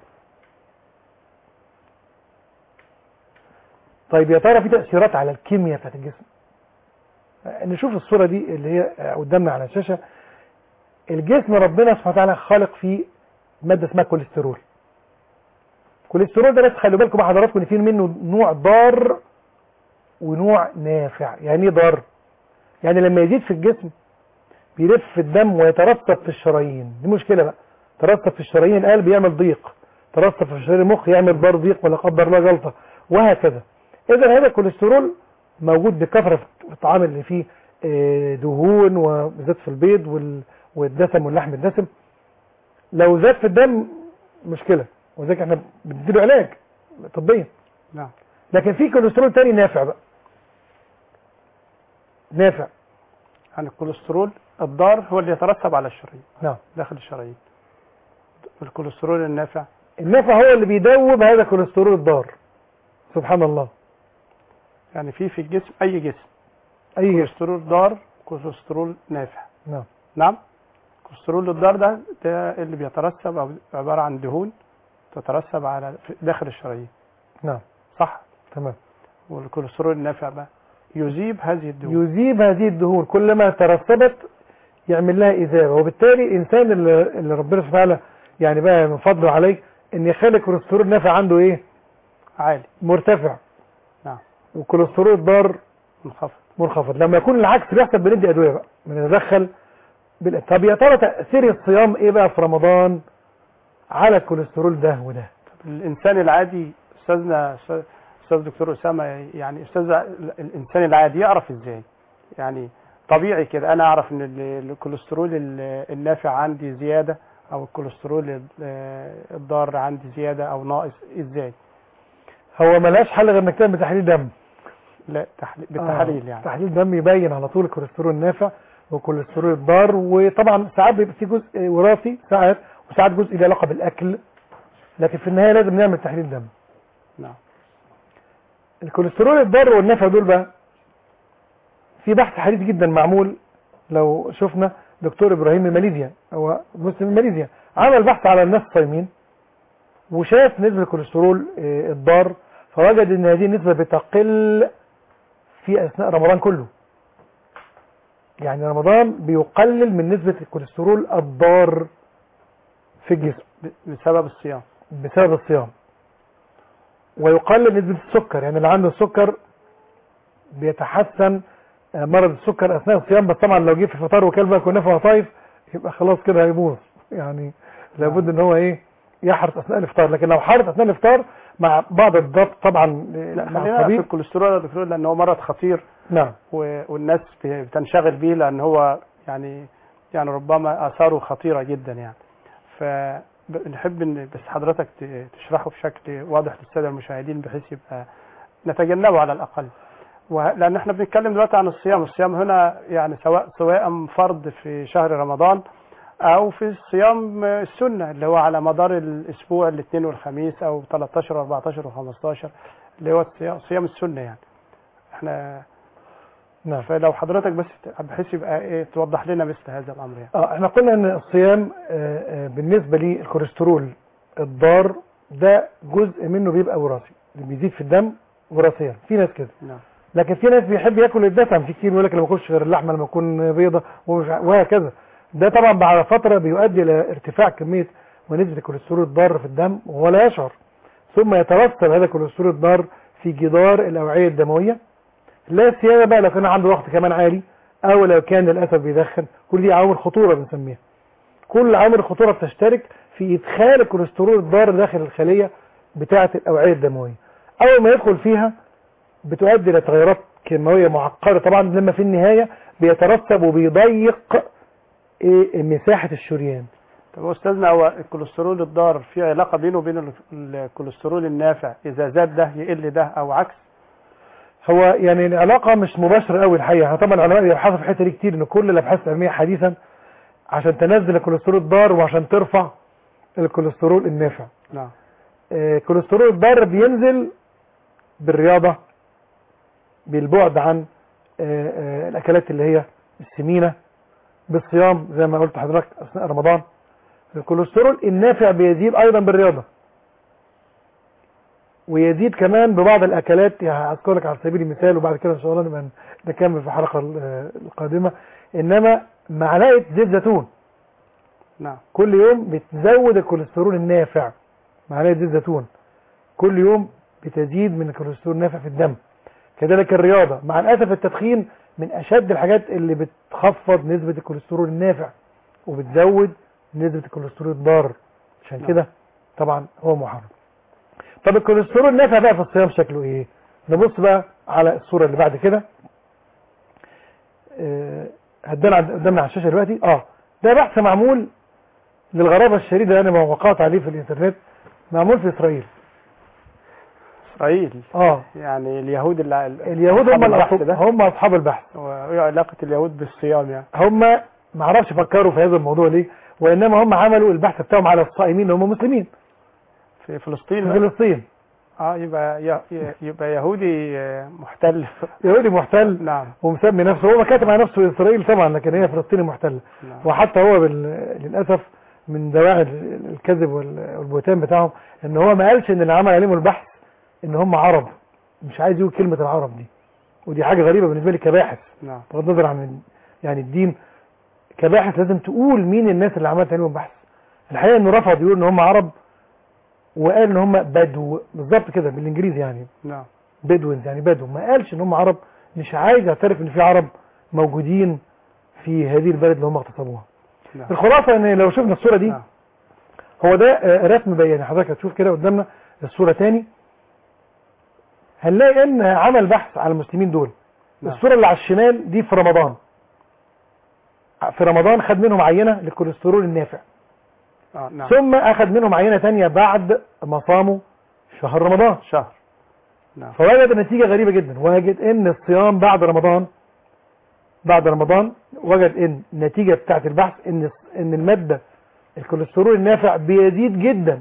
طيب يا ترى في تأثيرات على الكيمياء بتاعت الجسم نشوف الصورة دي اللي هي قدامنا على الشاشة الجسم ربنا سبحانه وتعالى خالق فيه مادة اسمها كوليسترول الكوليسترول ده بس خلوا بالكم مع حضراتكم ان في منه نوع ضار ونوع نافع يعني ايه ضار يعني لما يزيد في الجسم بيلف في الدم ويترسب في الشرايين دي مشكلة بقى ترسب في الشرايين القلب يعمل ضيق ترسب في شرايين المخ يعمل بار ضيق ولا قدر الله جلطة وهكذا اذا هذا الكوليسترول موجود بكثره في الطعام اللي فيه آه، دهون وبالذات في البيض وال- والدسم واللحم الدسم لو زاد في الدم مشكله وذلك احنا بنديله علاج طبيا نعم لكن في كوليسترول تاني نافع بقى نافع يعني الكوليسترول الضار هو اللي يترتب على الشرايين نعم داخل الشرايين الكوليسترول النافع النافع هو اللي بيدوب هذا الكوليسترول الضار سبحان الله يعني في في الجسم اي جسم اي كوليسترول ضار كوليسترول نافع نعم نعم الكوليسترول الضار ده ده اللي بيترسب او عباره عن دهون تترسب على في- داخل الشرايين نعم صح تمام والكوليسترول النافع بقى يذيب هذه الدهون يذيب هذه الدهون كلما ترسبت يعمل لها إذابة وبالتالي الإنسان اللي, اللي ربنا سبحانه وتعالى يعني بقى من فضله عليه إن يخلي الكوليسترول النافع عنده إيه عالي مرتفع نعم والكوليسترول الضار منخفض منخفض لما يكون العكس بيحصل بندي أدوية بقى بنتدخل بال... طب يا ترى تأثير الصيام إيه بقى في رمضان على الكوليسترول ده وده الانسان العادي استاذنا استاذ أستاذ دكتور اسامه يعني استاذ الانسان العادي يعرف ازاي يعني طبيعي كده انا اعرف ان ال- الكوليسترول ال- النافع عندي زياده او الكوليسترول ال- الضار عندي زياده او ناقص ازاي هو ملهاش حل غير انك تعمل تحليل دم لا تحليل بالتحاليل آه، يعني تحليل دم يبين على طول الكوليسترول النافع والكوليسترول الضار وطبعا ساعات بيبقى في جزء وراثي ساعات وساعات جزء له علاقه بالاكل لكن في النهايه لازم نعمل تحليل دم نعم الكوليسترول الضار والنافع دول بقى في بحث حديث جدا معمول لو شفنا دكتور ابراهيم من ماليزيا هو مسلم من ماليزيا عمل بحث على الناس الصايمين وشاف نسبة الكوليسترول آه، الضار فوجد ان هذه النسبة بتقل في اثناء رمضان كله يعني رمضان بيقلل من نسبة الكوليسترول الضار في الجسم ب- بسبب الصيام بسبب الصيام ويقلل نسبة السكر يعني اللي عنده السكر بيتحسن آه، مرض السكر أثناء الصيام بس طبعا لو جه في الفطار وكل بقى كنافة وطايف يبقى خلاص كده هيبوظ يعني لابد ان هو ايه يحرص اثناء الافطار لكن لو حرص اثناء الافطار مع بعض الضبط طبعا آه، لا مع خلينا في الطبيب الكوليسترول يا دكتور لان هو مرض خطير نعم و- والناس ب- بتنشغل بيه لان هو يعني يعني ربما اثاره خطيره جدا يعني فنحب ان بس حضرتك ت- تشرحه بشكل واضح للساده المشاهدين بحيث يبقى نتجنبه على الاقل وه- لان احنا بنتكلم دلوقتي عن الصيام الصيام هنا يعني سواء سواء فرض في شهر رمضان او في الصيام السنه اللي هو على مدار الاسبوع الاثنين والخميس او 13 و14 و15 اللي هو الصيام- صيام السنه يعني احنا نعم فلو حضرتك بس ت- بحيث يبقى ايه توضح لنا مثل هذا الامر يعني اه احنا قلنا ان الصيام آه، آه، بالنسبة للكوليسترول الضار ده جزء منه بيبقى وراثي اللي بيزيد في الدم وراثيا في ناس كده نعم لكن في ناس بيحب ياكل الدسم في كتير يقول لك انا ما باكلش غير اللحمه لما تكون بيضه ومش ع- وهكذا ده طبعا بعد فتره بيؤدي الى ارتفاع كميه ونسبه الكوليسترول الضار في الدم وهو لا يشعر ثم يترسب هذا الكوليسترول الضار في جدار الاوعيه الدمويه لا سيما بقى لو كان عنده ضغط كمان عالي او لو كان للاسف بيدخن كل دي عوامل خطوره بنسميها كل عوامل الخطوره بتشترك في ادخال الكوليسترول الضار داخل الخليه بتاعه الاوعيه الدمويه اول ما يدخل فيها بتؤدي الى تغيرات كيماويه معقده طبعا لما في النهايه بيترسب وبيضيق إيه مساحه الشريان طب هو استاذنا هو الكوليسترول الضار في علاقه بينه وبين ال- الكوليسترول النافع اذا زاد ده يقل ده او عكس هو يعني العلاقه مش مباشره قوي الحقيقه طبعا العلماء بيبحثوا في الحته دي كتير ان كل الابحاث العلميه حديثا عشان تنزل الكوليسترول الضار وعشان ترفع الكوليسترول النافع نعم آه، الكوليسترول الضار بينزل بالرياضه بالبعد عن آه، آه، الاكلات اللي هي السمينه بالصيام زي ما قلت لحضرتك اثناء رمضان الكوليسترول النافع بيزيد ايضا بالرياضه ويزيد كمان ببعض الاكلات يعني هذكر لك على سبيل المثال وبعد كده ان شاء الله نبقى نكمل في الحلقه ال- القادمه انما معلقه زيت زيتون نعم كل يوم بتزود الكوليسترول النافع معلقه زيت زيتون كل يوم بتزيد من الكوليسترول النافع في الدم كذلك الرياضه مع الاسف التدخين من اشد الحاجات اللي بتخفض نسبه الكوليسترول النافع وبتزود نسبه الكوليسترول الضار عشان نعم. كده طبعا هو محرم طب الكوليسترول النافع بقى في الصيام شكله ايه نبص بقى على الصوره اللي بعد كده آه، هدينا عند- قدامنا على الشاشه دلوقتي اه ده بحث معمول للغرابه الشديده اللي انا وقعت عليه في الانترنت معمول في اسرائيل اسرائيل اه يعني اليهود اللي اليهود أصحاب هم البحث الأصحاب ده هم اصحاب البحث وايه علاقه اليهود بالصيام يعني هم ما اعرفش فكروا في هذا الموضوع ليه وانما هم عملوا البحث بتاعهم على الصائمين اللي هم مسلمين في فلسطين في بقى. فلسطين اه يبقى ي- ي- يبقى يهودي آه، محتل يهودي محتل نعم ومسمي نفسه هو كاتب على نفسه اسرائيل طبعا لكن هي فلسطيني محتله نعم وحتى هو بال... للاسف من دواعي ال- الكذب وال- والبهتان بتاعهم ان هو ما قالش ان اللي عمل عليهم البحث ان هم عرب مش عايز يقول كلمه العرب دي ودي حاجه غريبه بالنسبه لي كباحث نعم بغض النظر عن ال- يعني الدين كباحث لازم تقول مين الناس اللي عملت عليهم بحث الحقيقه انه رفض يقول ان هم عرب وقال ان هم بدو بالظبط كده بالانجليزي يعني نعم بدوينز يعني بدو ما قالش ان هم عرب مش عايز يعترف ان في عرب موجودين في هذه البلد اللي هم اغتصبوها نعم الخلاصه ان لو شفنا الصوره دي نعم. هو ده آه، رسم بياني حضرتك هتشوف كده قدامنا الصوره تاني هنلاقي ان عمل بحث على المسلمين دول نعم. الصوره اللي على الشمال دي في رمضان في رمضان خد منهم عينه للكوليسترول النافع آه نعم ثم اخذ منهم عينه تانية بعد ما صاموا شهر رمضان شهر نعم فوجد نتيجة غريبة جدا وجد ان الصيام بعد رمضان بعد رمضان وجد ان النتيجة بتاعت البحث ان ان المادة الكوليسترول النافع بيزيد جدا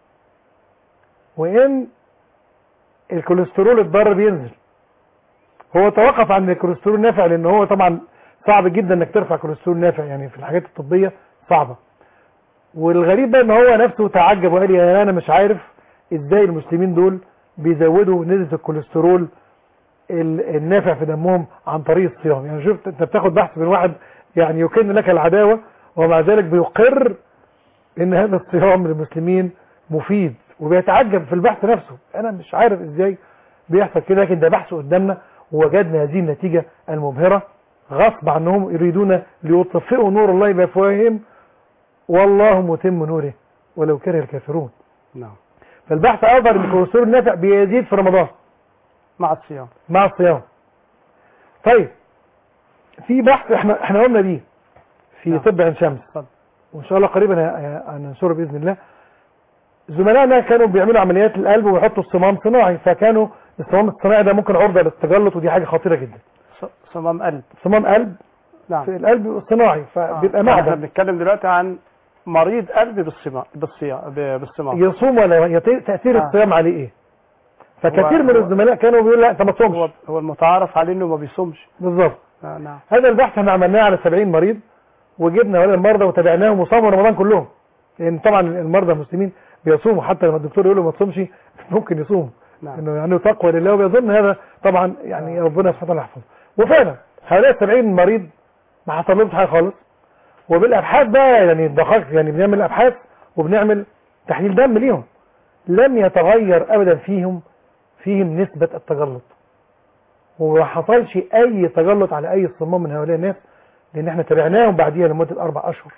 وان الكوليسترول الضار بينزل هو توقف عن الكوليسترول النافع لان هو طبعا صعب جدا انك ترفع كوليسترول نافع يعني في الحاجات الطبية صعبة والغريب بقى ان هو نفسه تعجب وقال يا انا مش عارف ازاي المسلمين دول بيزودوا نسبة الكوليسترول ال- النافع في دمهم عن طريق الصيام يعني شفت انت بتاخد بحث من واحد يعني يكن لك العداوة ومع ذلك بيقر ان هذا الصيام للمسلمين مفيد وبيتعجب في البحث نفسه انا مش عارف ازاي بيحصل كده لكن ده بحث قدامنا ووجدنا هذه النتيجة المبهرة غصب عنهم يريدون ليطفئوا نور الله بافواههم والله متم نوره ولو كره الكافرون نعم فالبحث اظهر ان الكوليسترول النافع بيزيد في رمضان مع الصيام مع الصيام طيب في بحث احنا احنا قلنا بيه في نعم. طب عين شمس اتفضل. وان شاء الله قريبا ه- هننشره باذن الله زملائنا كانوا بيعملوا عمليات القلب ويحطوا الصمام صناعي فكانوا الصمام الصناعي ده ممكن عرضه للتجلط ودي حاجه خطيره جدا ص- صمام قلب صمام قلب نعم في القلب الصناعي فبيبقى آه. احنا معدن بنتكلم دلوقتي عن مريض قلب بالصمام بالصيام ب- بالصمام يصوم ولا يطي- تاثير آه. الصيام عليه ايه فكثير هو- من هو- الزملاء كانوا بيقولوا لا انت ما هو تصومش هو المتعارف عليه انه ما بيصومش بالظبط آه نعم هذا البحث احنا عملناه على 70 مريض وجبنا هؤلاء المرضى وتابعناهم وصاموا رمضان كلهم لان طبعا المرضى المسلمين بيصوموا حتى لما الدكتور يقول له ما تصومش ممكن يصوم نعم انه يعني تقوى لله وبيظن هذا طبعا يعني ربنا سبحانه وتعالى يحفظه وفعلا هؤلاء 70 مريض ما حصل لهمش حاجه خالص وبالابحاث بقى يعني الدقائق يعني بنعمل ابحاث وبنعمل تحليل دم ليهم لم يتغير ابدا فيهم فيهم نسبه التجلط وما حصلش اي تجلط على اي صمام من هؤلاء الناس لان احنا تابعناهم بعديها لمده اربع اشهر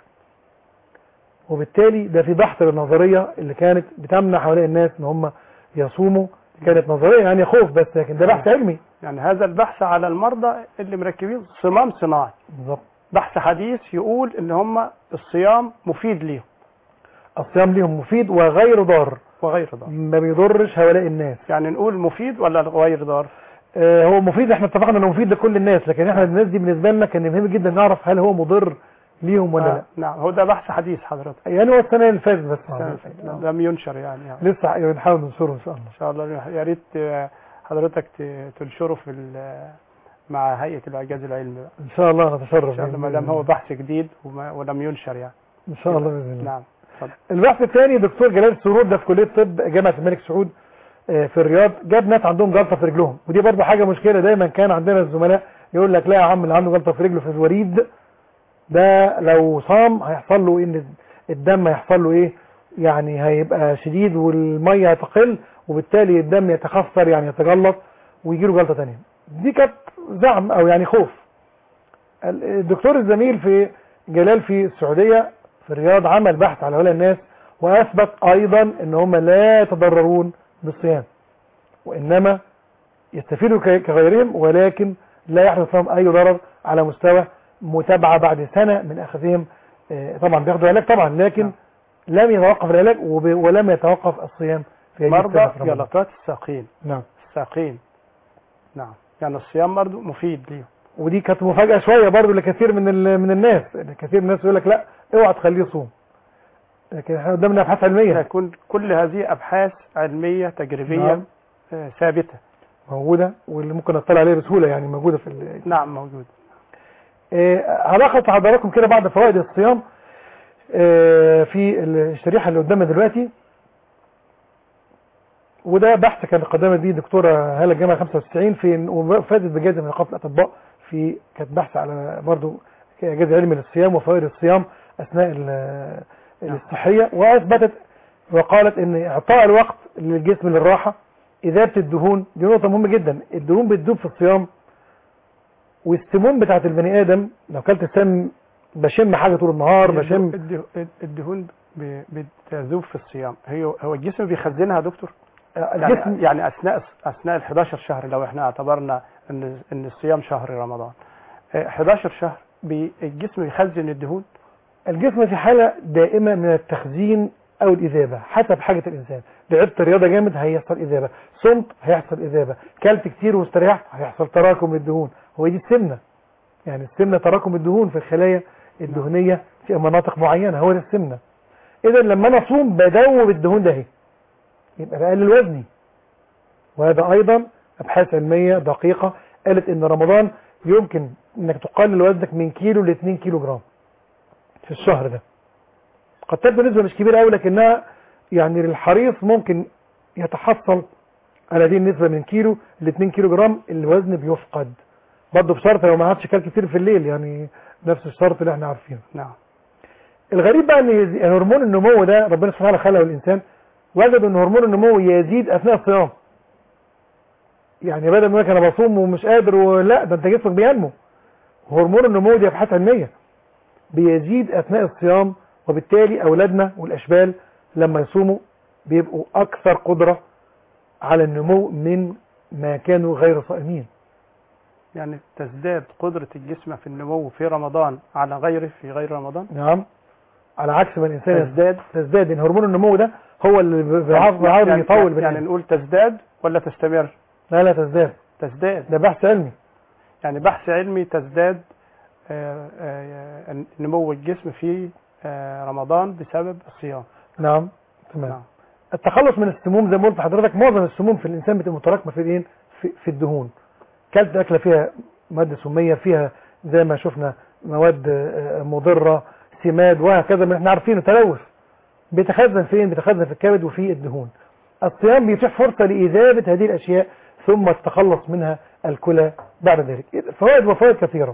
وبالتالي ده في ضغط للنظريه اللي كانت بتمنع هؤلاء الناس ان هم يصوموا كانت نظريه يعني خوف بس لكن ده بحث علمي يعني هذا البحث على المرضى اللي مركبين صمام صناعي بالظبط بحث حديث يقول ان هم الصيام مفيد ليهم الصيام ليهم مفيد وغير ضار وغير ضار ما بيضرش هؤلاء الناس يعني نقول مفيد ولا غير ضار آه هو مفيد احنا اتفقنا انه مفيد لكل الناس لكن احنا الناس دي بالنسبه لنا كان مهم جدا نعرف هل هو مضر ليهم ولا آه لا نعم هو ده بحث حديث حضرتك يعني هو السنه اللي فاتت بس السنة- لم ينشر يعني, يعني لسه بنحاول ننشره ان شاء الله ان شاء الله يا ريت آه، حضرتك ت- تنشره في ال- مع هيئه الاعجاز العلمي بقى ان شاء الله نتشرف ان شاء الله ما دام هو بحث جديد وما ولم ينشر يعني ان شاء الله باذن الله نعم اتفضل البحث الثاني دكتور جلال سرور ده في كليه طب جامعه الملك سعود آه، في الرياض جاب ناس عندهم جلطه في رجلهم ودي برضه حاجه مشكله دايما كان عندنا الزملاء يقول لك لا يا عم اللي عنده جلطه في رجله في الوريد ده لو صام هيحصل له ان الدم هيحصل له ايه يعني هيبقى شديد والميه هتقل وبالتالي الدم يتخثر يعني يتجلط ويجي له جلطه ثانيه دي كانت زعم او يعني خوف ال- الدكتور الزميل في جلال في السعوديه في الرياض عمل بحث على هؤلاء الناس واثبت ايضا ان هم لا يتضررون بالصيام وانما يستفيدوا ك- كغيرهم ولكن لا يحدث لهم اي ضرر على مستوى متابعه بعد سنه من اخذهم آه، طبعا بياخدوا علاج طبعا لكن لم يتوقف العلاج وب- ولم يتوقف الصيام في هذه السنة مرضى في رمضان. جلطات الساقين نعم الساقين نعم يعني الصيام برضه مفيد ليهم ودي كانت مفاجاه شويه برضو لكثير من ال- من الناس كثير من الناس يقول لك لا اوعى تخليه يصوم لكن احنا قدامنا ابحاث علميه تكون كل هذه ابحاث علميه تجريبيه نعم. آه، ثابته موجوده واللي ممكن اطلع عليها بسهوله يعني موجوده في ال- نعم موجود آه، هلخص حضراتكم كده بعض فوائد الصيام آه، في الشريحه اللي قدامنا دلوقتي وده بحث كان قدمت بيه دكتوره هاله الجامعه 95 في وفازت بجائزه من نقابه الاطباء في كانت بحث على برضه اعجاز علمي للصيام وفوائد الصيام اثناء ال- الاستحيه واثبتت وقالت ان اعطاء الوقت للجسم للراحه اذابه الدهون دي نقطه مهمه جدا الدهون بتدوب في الصيام والسموم بتاعت البني ادم لو كلت السم بشم حاجه طول النهار بشم الده- الدهون ب- بتذوب في الصيام هي هو الجسم بيخزنها يا دكتور الجسم يعني, يعني اثناء اثناء ال 11 شهر لو احنا اعتبرنا ان ان الصيام شهر رمضان آه، 11 شهر بي- الجسم يخزن الدهون الجسم في حالة دائمة من التخزين أو الإذابة حسب حاجة الإنسان لعبت رياضة جامد هيحصل إذابة صمت هيحصل إذابة كلت كتير واستريحت هيحصل تراكم للدهون هو دي السمنة يعني السمنة تراكم الدهون في الخلايا الدهنية في مناطق معينة هو ده السمنة إذا لما أنا أصوم بدوب الدهون ده اهي. يبقى بقلل وزني وهذا أيضا أبحاث علمية دقيقة قالت إن رمضان يمكن إنك تقلل وزنك من كيلو ل 2 كيلو جرام في الشهر ده قد تبدو نسبة مش كبيرة قوي لكنها يعني للحريص ممكن يتحصل على هذه النسبة من كيلو ل 2 كيلو جرام الوزن بيفقد برضه بشرط لو ما عادش كل كتير في الليل يعني نفس الشرط اللي احنا عارفينه نعم الغريب بقى ان يزي- يعني هرمون النمو ده ربنا سبحانه وتعالى خلقه الانسان وجد ان هرمون النمو يزيد اثناء الصيام يعني بدل ما يقول لك انا بصوم ومش قادر ولا ده انت جسمك بينمو هرمون النمو دي ابحاث علميه بيزيد اثناء الصيام وبالتالي اولادنا والاشبال لما يصوموا بيبقوا اكثر قدره على النمو من ما كانوا غير صائمين يعني تزداد قدرة الجسم في النمو في رمضان على غيره في غير رمضان نعم على عكس ما الانسان تزداد تزداد ان هرمون النمو ده هو اللي بيعرف بيعرف يعني, يطول يعني, بني يعني آدم. نقول تزداد ولا تستمر لا لا تزداد تزداد ده بحث علمي يعني بحث علمي تزداد آه، آه، نمو الجسم في آه، رمضان بسبب الصيام نعم تمام نعم. التخلص من السموم زي ما قلت لحضرتك معظم السموم في الانسان بتبقى متراكمه في الايه في, في الدهون كلت اكله فيها ماده سميه فيها زي ما شفنا مواد آه، مضره سماد وهكذا ما احنا عارفينه تلوث بيتخزن فين بيتخزن في الكبد وفي الدهون الصيام بيتيح فرصه لاذابه هذه الاشياء ثم التخلص منها الكلى بعد ذلك فوائد وفوائد كثيره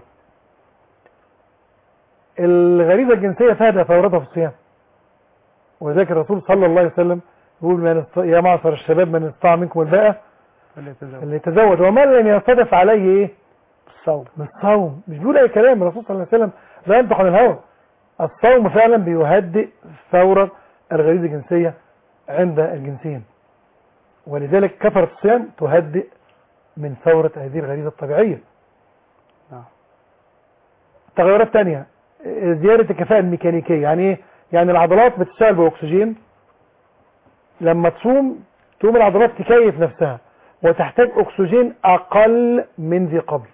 الغريزه الجنسيه فيها فورتها في الصيام ولذلك الرسول صلى الله عليه وسلم يقول من است... يا معشر الشباب من استطاع منكم الباءة فليتزوج. اللي يتزوج ومن لم يستطف عليه ايه الصوم من الصوم مش بيقول اي كلام الرسول صلى الله عليه وسلم لا ينطق عن الهوى الصوم فعلا بيهدئ ثورة الغريزة الجنسية عند الجنسين ولذلك كثرة الصيام تهدئ من ثورة هذه الغريزة الطبيعية نعم. تغيرات تانية زيادة الكفاءة الميكانيكية يعني ايه يعني العضلات بتشتغل باكسجين لما تصوم تقوم العضلات تكيف نفسها وتحتاج اكسجين اقل من ذي قبل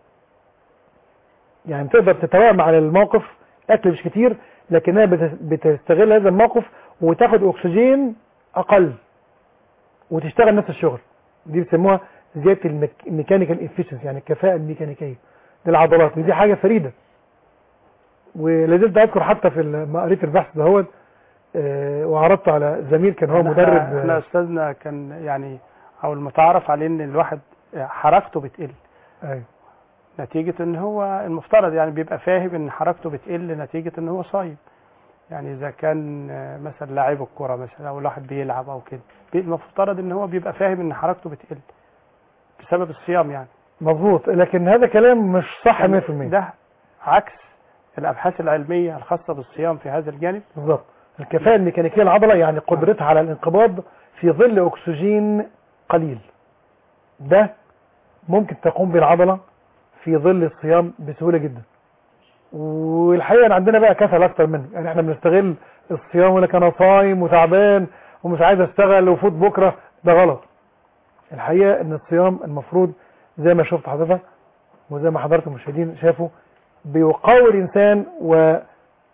يعني تقدر تتوائم على الموقف اكل مش كتير لكنها بت- بتستغل هذا الموقف وتاخد اكسجين اقل وتشتغل نفس الشغل دي بيسموها زياده الميك- الميكانيكال افيشنسي يعني الكفاءه الميكانيكيه للعضلات ودي حاجه فريده ولازلت اذكر حتى في ال- ما قريت البحث دهوت آه، وعرضته على زميل كان هو إحنا- مدرب احنا آه، استاذنا كان يعني او المتعارف عليه ان الواحد حركته بتقل ايوه نتيجة ان هو المفترض يعني بيبقى فاهم ان حركته بتقل نتيجة ان هو صايم يعني اذا كان آه، مثلا لاعب الكرة مثلا او الواحد بيلعب او كده بي- المفترض ان هو بيبقى فاهم ان حركته بتقل بسبب الصيام يعني مظبوط لكن هذا كلام مش صح 100% ده عكس الابحاث العلمية الخاصة بالصيام في هذا الجانب بالظبط الكفاءة الميكانيكية العضلة يعني قدرتها على الانقباض في ظل أكسجين قليل ده ممكن تقوم بالعضلة في ظل الصيام بسهولة جدا والحقيقة إن عندنا بقى كسل أكتر منه يعني احنا بنستغل الصيام يقول لك أنا صايم وتعبان ومش عايز أشتغل وفوت بكرة ده غلط الحقيقة إن الصيام المفروض زي ما شفت حضرتك وزي ما حضرتك المشاهدين شافوا بيقوي الإنسان و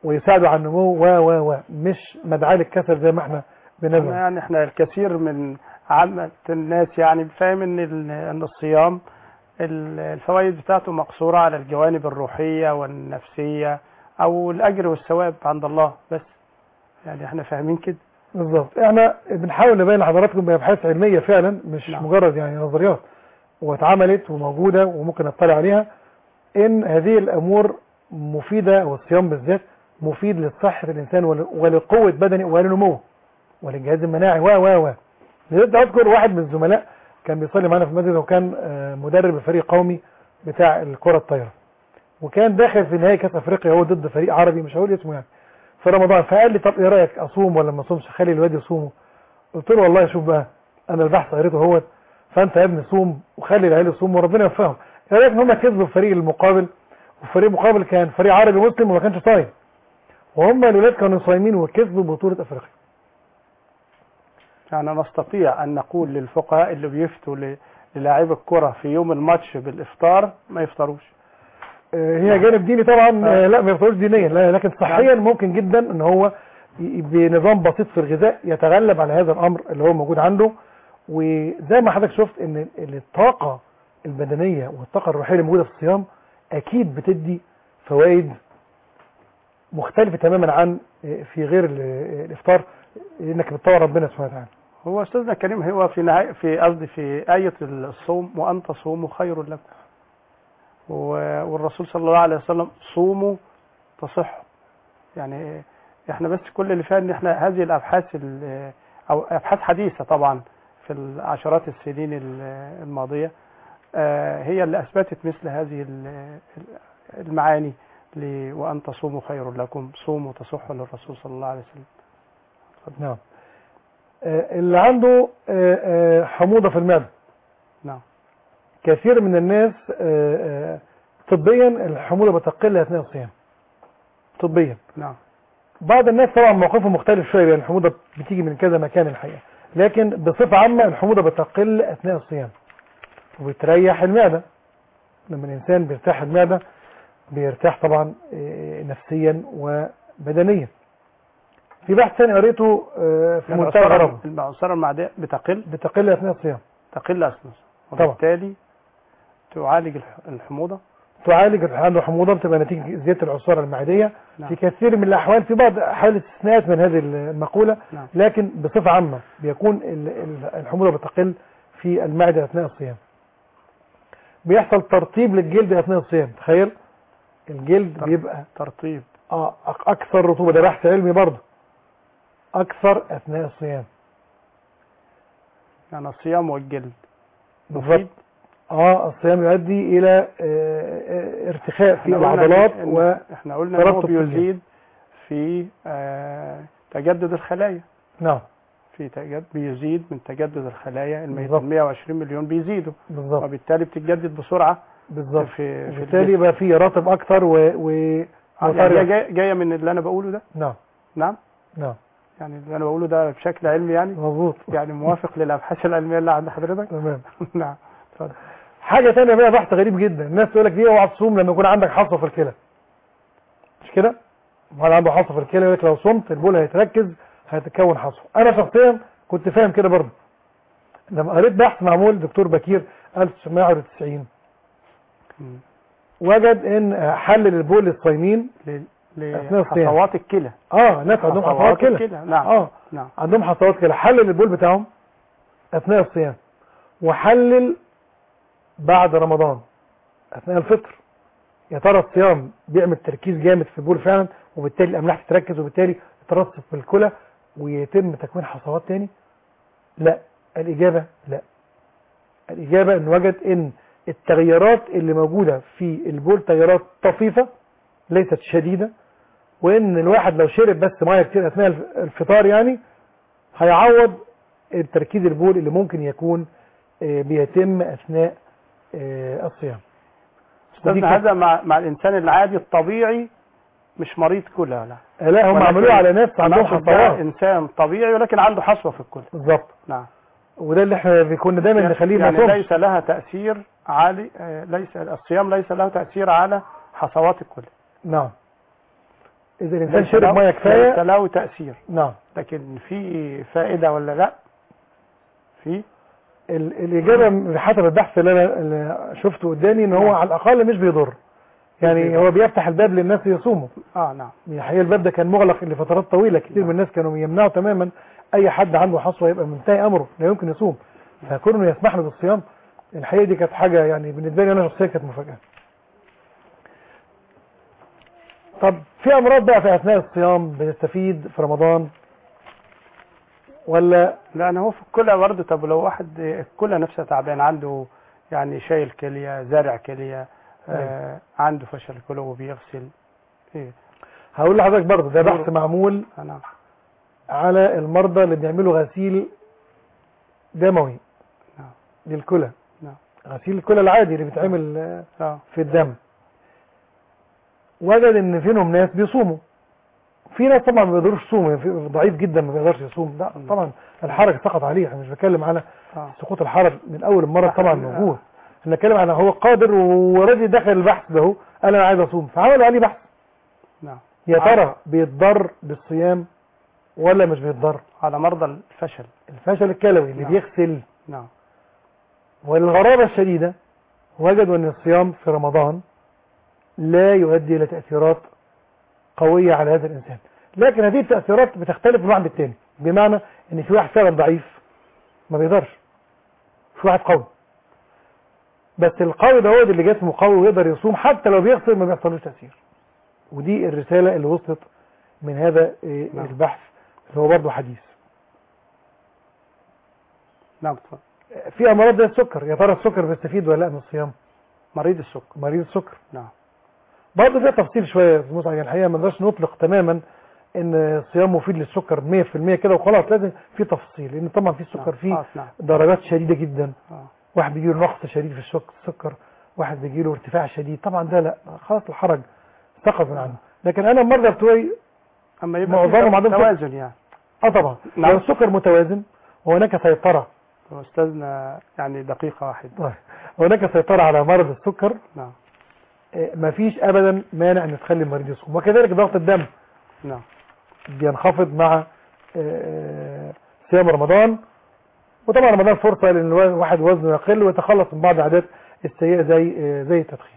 ويساعدوا على النمو و و و مش مدعاة للكسل زي ما احنا إحنا بنزعم يعني احنا الكثير من عامة الناس يعني فاهم ان ال- ان الصيام ال- الفوائد بتاعته مقصورة على الجوانب الروحية والنفسية او الاجر والثواب عند الله بس يعني احنا فاهمين كده بالظبط احنا بنحاول نبين لحضراتكم بابحاث علميه فعلا مش نعم. مجرد يعني نظريات واتعملت وموجوده وممكن نطلع عليها ان هذه الامور مفيده والصيام بالذات مفيد لصحه الانسان ول- ولقوه بدنه ولنموه وللجهاز المناعي و و و لذلك اذكر واحد من الزملاء كان بيصلي معانا في المسجد وكان آه، مدرب الفريق القومي بتاع الكره الطايره وكان داخل في نهائي كاس افريقيا هو ضد فريق عربي مش هقول اسمه يعني في رمضان فقال لي طب ايه رايك اصوم ولا ما اصومش خلي الواد يصوموا قلت له والله شوف بقى انا البحث قريته هو فانت يا ابني صوم وخلي العيال يصوموا وربنا يوفقهم ايه رايك ان هم كسبوا الفريق المقابل والفريق المقابل كان فريق عربي مسلم وما كانش صايم وهم الولاد كانوا صايمين وكسبوا بطوله افريقيا يعني نستطيع ان نقول للفقهاء اللي بيفتوا ل- للاعيب الكرة في يوم الماتش بالافطار ما يفطروش آه، هي جانب ديني طبعا آه، لا ما يفضلوش دينيا لا لكن صحيا ممكن جدا ان هو ي- بنظام بسيط في الغذاء يتغلب على هذا الامر اللي هو موجود عنده وزي ما حضرتك شفت ان ال- الطاقه البدنيه والطاقه الروحيه اللي موجوده في الصيام اكيد بتدي فوائد مختلفه تماما عن آه، في غير ال- الافطار انك بتطور ربنا سبحانه وتعالى هو استاذنا الكريم هو في نهاية في قصدي في آية الصوم وأن تصوموا خير لكم و- والرسول صلى الله عليه وسلم صوموا تصحوا يعني احنا بس كل اللي فيها ان احنا هذه الابحاث ال- او ابحاث حديثه طبعا في العشرات السنين ال- الماضيه آه، هي اللي اثبتت مثل هذه ال- المعاني ل- وان تصوموا خير لكم صوموا تصحوا للرسول صلى الله عليه وسلم نعم آه، اللي عنده آه، آه، حموضه في المعده نعم كثير من الناس آه، آه، طبيا الحموضه بتقل اثناء الصيام طبيا نعم بعض الناس طبعا موقفهم مختلف شويه لان الحموضه بتيجي من كذا مكان الحقيقه لكن بصفه عامه الحموضه بتقل اثناء الصيام وبتريح المعده لما الانسان بيرتاح المعده بيرتاح طبعا آه، نفسيا وبدنيا في بحث ثاني قريته آه، في منتهى الغرابه العصارة المعدية بتقل بتقل اثناء الصيام تقل أسنس طبعا. وبالتالي تعالج الح- الحموضة تعالج اللي عنده حموضه بتبقى نتيجه زياده العصاره المعديه نعم. في كثير من الاحوال في بعض حال استثناءات من هذه المقوله نعم. لكن بصفه عامه بيكون ال- ال- الحموضه بتقل في المعده اثناء الصيام بيحصل ترطيب للجلد اثناء الصيام تخيل الجلد تر- بيبقى ترطيب اه أك- اكثر رطوبه ده بحث علمي برضه اكثر اثناء الصيام يعني الصيام والجلد بالظبط مفيد اه الصيام يؤدي الى آه، آه، ارتخاء في احنا قلنا العضلات إن- و احنا قلنا ان هو ترطب في الجلد. بيزيد في آه، تجدد الخلايا نعم في تجدد بيزيد من تجدد الخلايا الميت بالظبط. 120 مليون بيزيدوا بالظبط وبالتالي بتتجدد بسرعة بالظبط في في وبالتالي الجسم. يبقى في رطب اكثر و, و... آه، يعني وفرق. هي جاية جاية من اللي انا بقوله ده نعم نعم نعم يعني اللي انا بقوله ده بشكل علمي يعني مظبوط يعني موافق للابحاث العلميه اللي عند حضرتك تمام نعم اتفضل حاجه ثانيه بقى بحث غريب جدا الناس تقول لك دي اوعى تصوم لما يكون عندك حصوه في الكلى مش كده واحد عنده حصوه في الكلى يقول لك لو صمت البول هيتركز هيتكون حصوه انا شخصيا كنت فاهم كده برضه لما قريت بحث معمول دكتور بكير 1991 مم. وجد ان حل البول للصايمين ل- أثناء الصيام. لحصوات الكلى اه ناس عندهم حصوات كلى الكلى نعم اه نعم عندهم حصوات كلى حلل البول بتاعهم اثناء الصيام وحلل بعد رمضان اثناء الفطر يا ترى الصيام بيعمل تركيز جامد في البول فعلا وبالتالي الاملاح تتركز وبالتالي تترسب في الكلى ويتم تكوين حصوات تاني لا الاجابه لا الاجابه ان وجد ان التغيرات اللي موجوده في البول تغيرات طفيفه ليست شديده وان الواحد لو شرب بس ميه كتير اثناء الف- الفطار يعني هيعوض التركيز البول اللي ممكن يكون آه، بيتم اثناء آه، الصيام ودي استاذنا كانت- هذا مع مع الانسان العادي الطبيعي مش مريض كلى لا آه، لا هم ولكن عملوه على ناس عندهم ناخد ده حصوات انسان طبيعي ولكن عنده حصوه في الكلى بالظبط نعم وده اللي احنا كنا دايما نخليه ما يعني يصومش ليس لها تاثير عالي آه، ليس الصيام ليس له تاثير على حصوات الكلى نعم اذا الانسان ليس شرب له- ميه ليس كفايه له تأثير نعم لكن في فائدة ولا لا في ال- الاجابه حسب البحث اللي انا اللي شفته قدامي ان هو نعم. على الاقل مش بيضر يعني بيضر. هو بيفتح الباب للناس يصوموا اه نعم يعني الحقيقه الباب ده كان مغلق لفترات طويله كتير نعم. من الناس كانوا يمنعوا تماما اي حد عنده حصوه يبقى منتهي امره لا يمكن يصوم فكونه يسمح له بالصيام الحقيقه دي كانت حاجه يعني بالنسبه لي انا شخصيا كانت مفاجاه طب في امراض بقى في اثناء الصيام بنستفيد في رمضان ولا لأن هو في الكلى برضه طب لو واحد الكلى نفسها تعبان عنده يعني شايل كلية زارع كلية آه عنده فشل كلى وبيغسل ايه هقول لحضرتك برضه ده بحث دور. معمول انا على المرضى اللي بيعملوا غسيل دموي نعم. للكلى نعم. غسيل الكلى العادي اللي بيتعمل آه، اه في الدم وجد ان فيهم ناس بيصوموا في ناس طبعا ما بيقدروش يصوموا في ضعيف جدا ما بيقدرش يصوم لا مم. طبعا الحرج سقط عليه انا مش بتكلم على اه سقوط الحرج من اول المرض آه. طبعا موجود انا بتكلم على هو قادر وراجل دخل البحث ده هو قال انا عايز اصوم فعملوا عليه بحث نعم يا آه. ترى بيتضر بالصيام ولا مش بيتضر على مرضى الفشل الفشل الكلوي اللي نعم. بيغسل نعم وللغرابة الشديدة وجدوا أن الصيام في رمضان لا يؤدي إلى تأثيرات قوية على هذا الإنسان لكن هذه التأثيرات بتختلف من واحد للتاني بمعنى أن في واحد فعلا ضعيف ما بيقدرش في واحد قوي بس القوي ده هو اللي جسمه قوي ويقدر يصوم حتى لو بيغسل ما بيحصلوش تأثير ودي الرسالة اللي وصلت من هذا إيه، نعم. البحث اللي هو برضه حديث نعم اتفضل. في أمراض زي السكر يا ترى السكر بيستفيد ولا لا من الصيام مريض السكر مريض السكر نعم برضه فيها تفصيل شويه في موسى يعني الحقيقه ما نقدرش نطلق تماما ان الصيام مفيد للسكر 100% كده وخلاص لازم في تفصيل لان طبعا في السكر نعم. فيه آه نعم درجات شديده جدا آه. واحد بيجي له نقص شديد في السك- السكر واحد بيجي له ارتفاع شديد طبعا ده لا خلاص الحرج سقط من عنه لكن انا المرضى بتوعي اما يبقى معظمهم في عندهم سكر. توازن يعني اه طبعا نعم. لو السكر متوازن وهناك سيطره هو استاذنا يعني دقيقة واحدة طيب، هناك سيطره على مرض السكر نعم ما فيش ابدا مانع ان تخلي المريض يصوم وكذلك ضغط الدم نعم بينخفض مع آه، صيام رمضان وطبعا رمضان فرصة لان الواحد وزنه يقل ويتخلص من بعض العادات السيئة زي آه، زي التدخين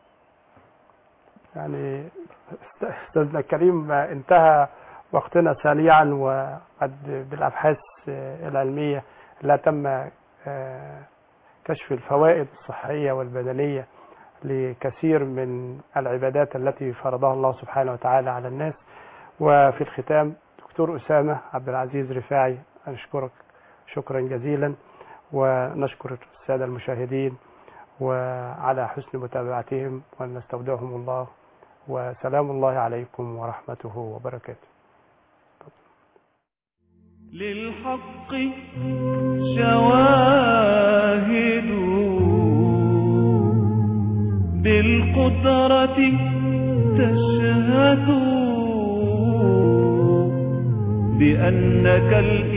يعني است- استاذنا الكريم انتهى وقتنا سريعا وقد بالابحاث آه، العلميه لا تم آه، كشف الفوائد الصحيه والبدنيه لكثير من العبادات التي فرضها الله سبحانه وتعالى على الناس وفي الختام دكتور اسامه عبد العزيز رفاعي اشكرك شكرا جزيلا ونشكر الساده المشاهدين وعلى حسن متابعتهم ونستودعهم الله وسلام الله عليكم ورحمته وبركاته للحق شواهد بالقدرة تشهد بأنك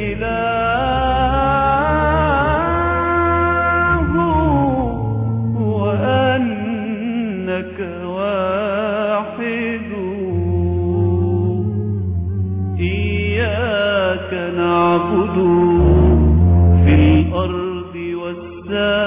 الإله وأنك واحد إياك نعبد في الأرض والسماء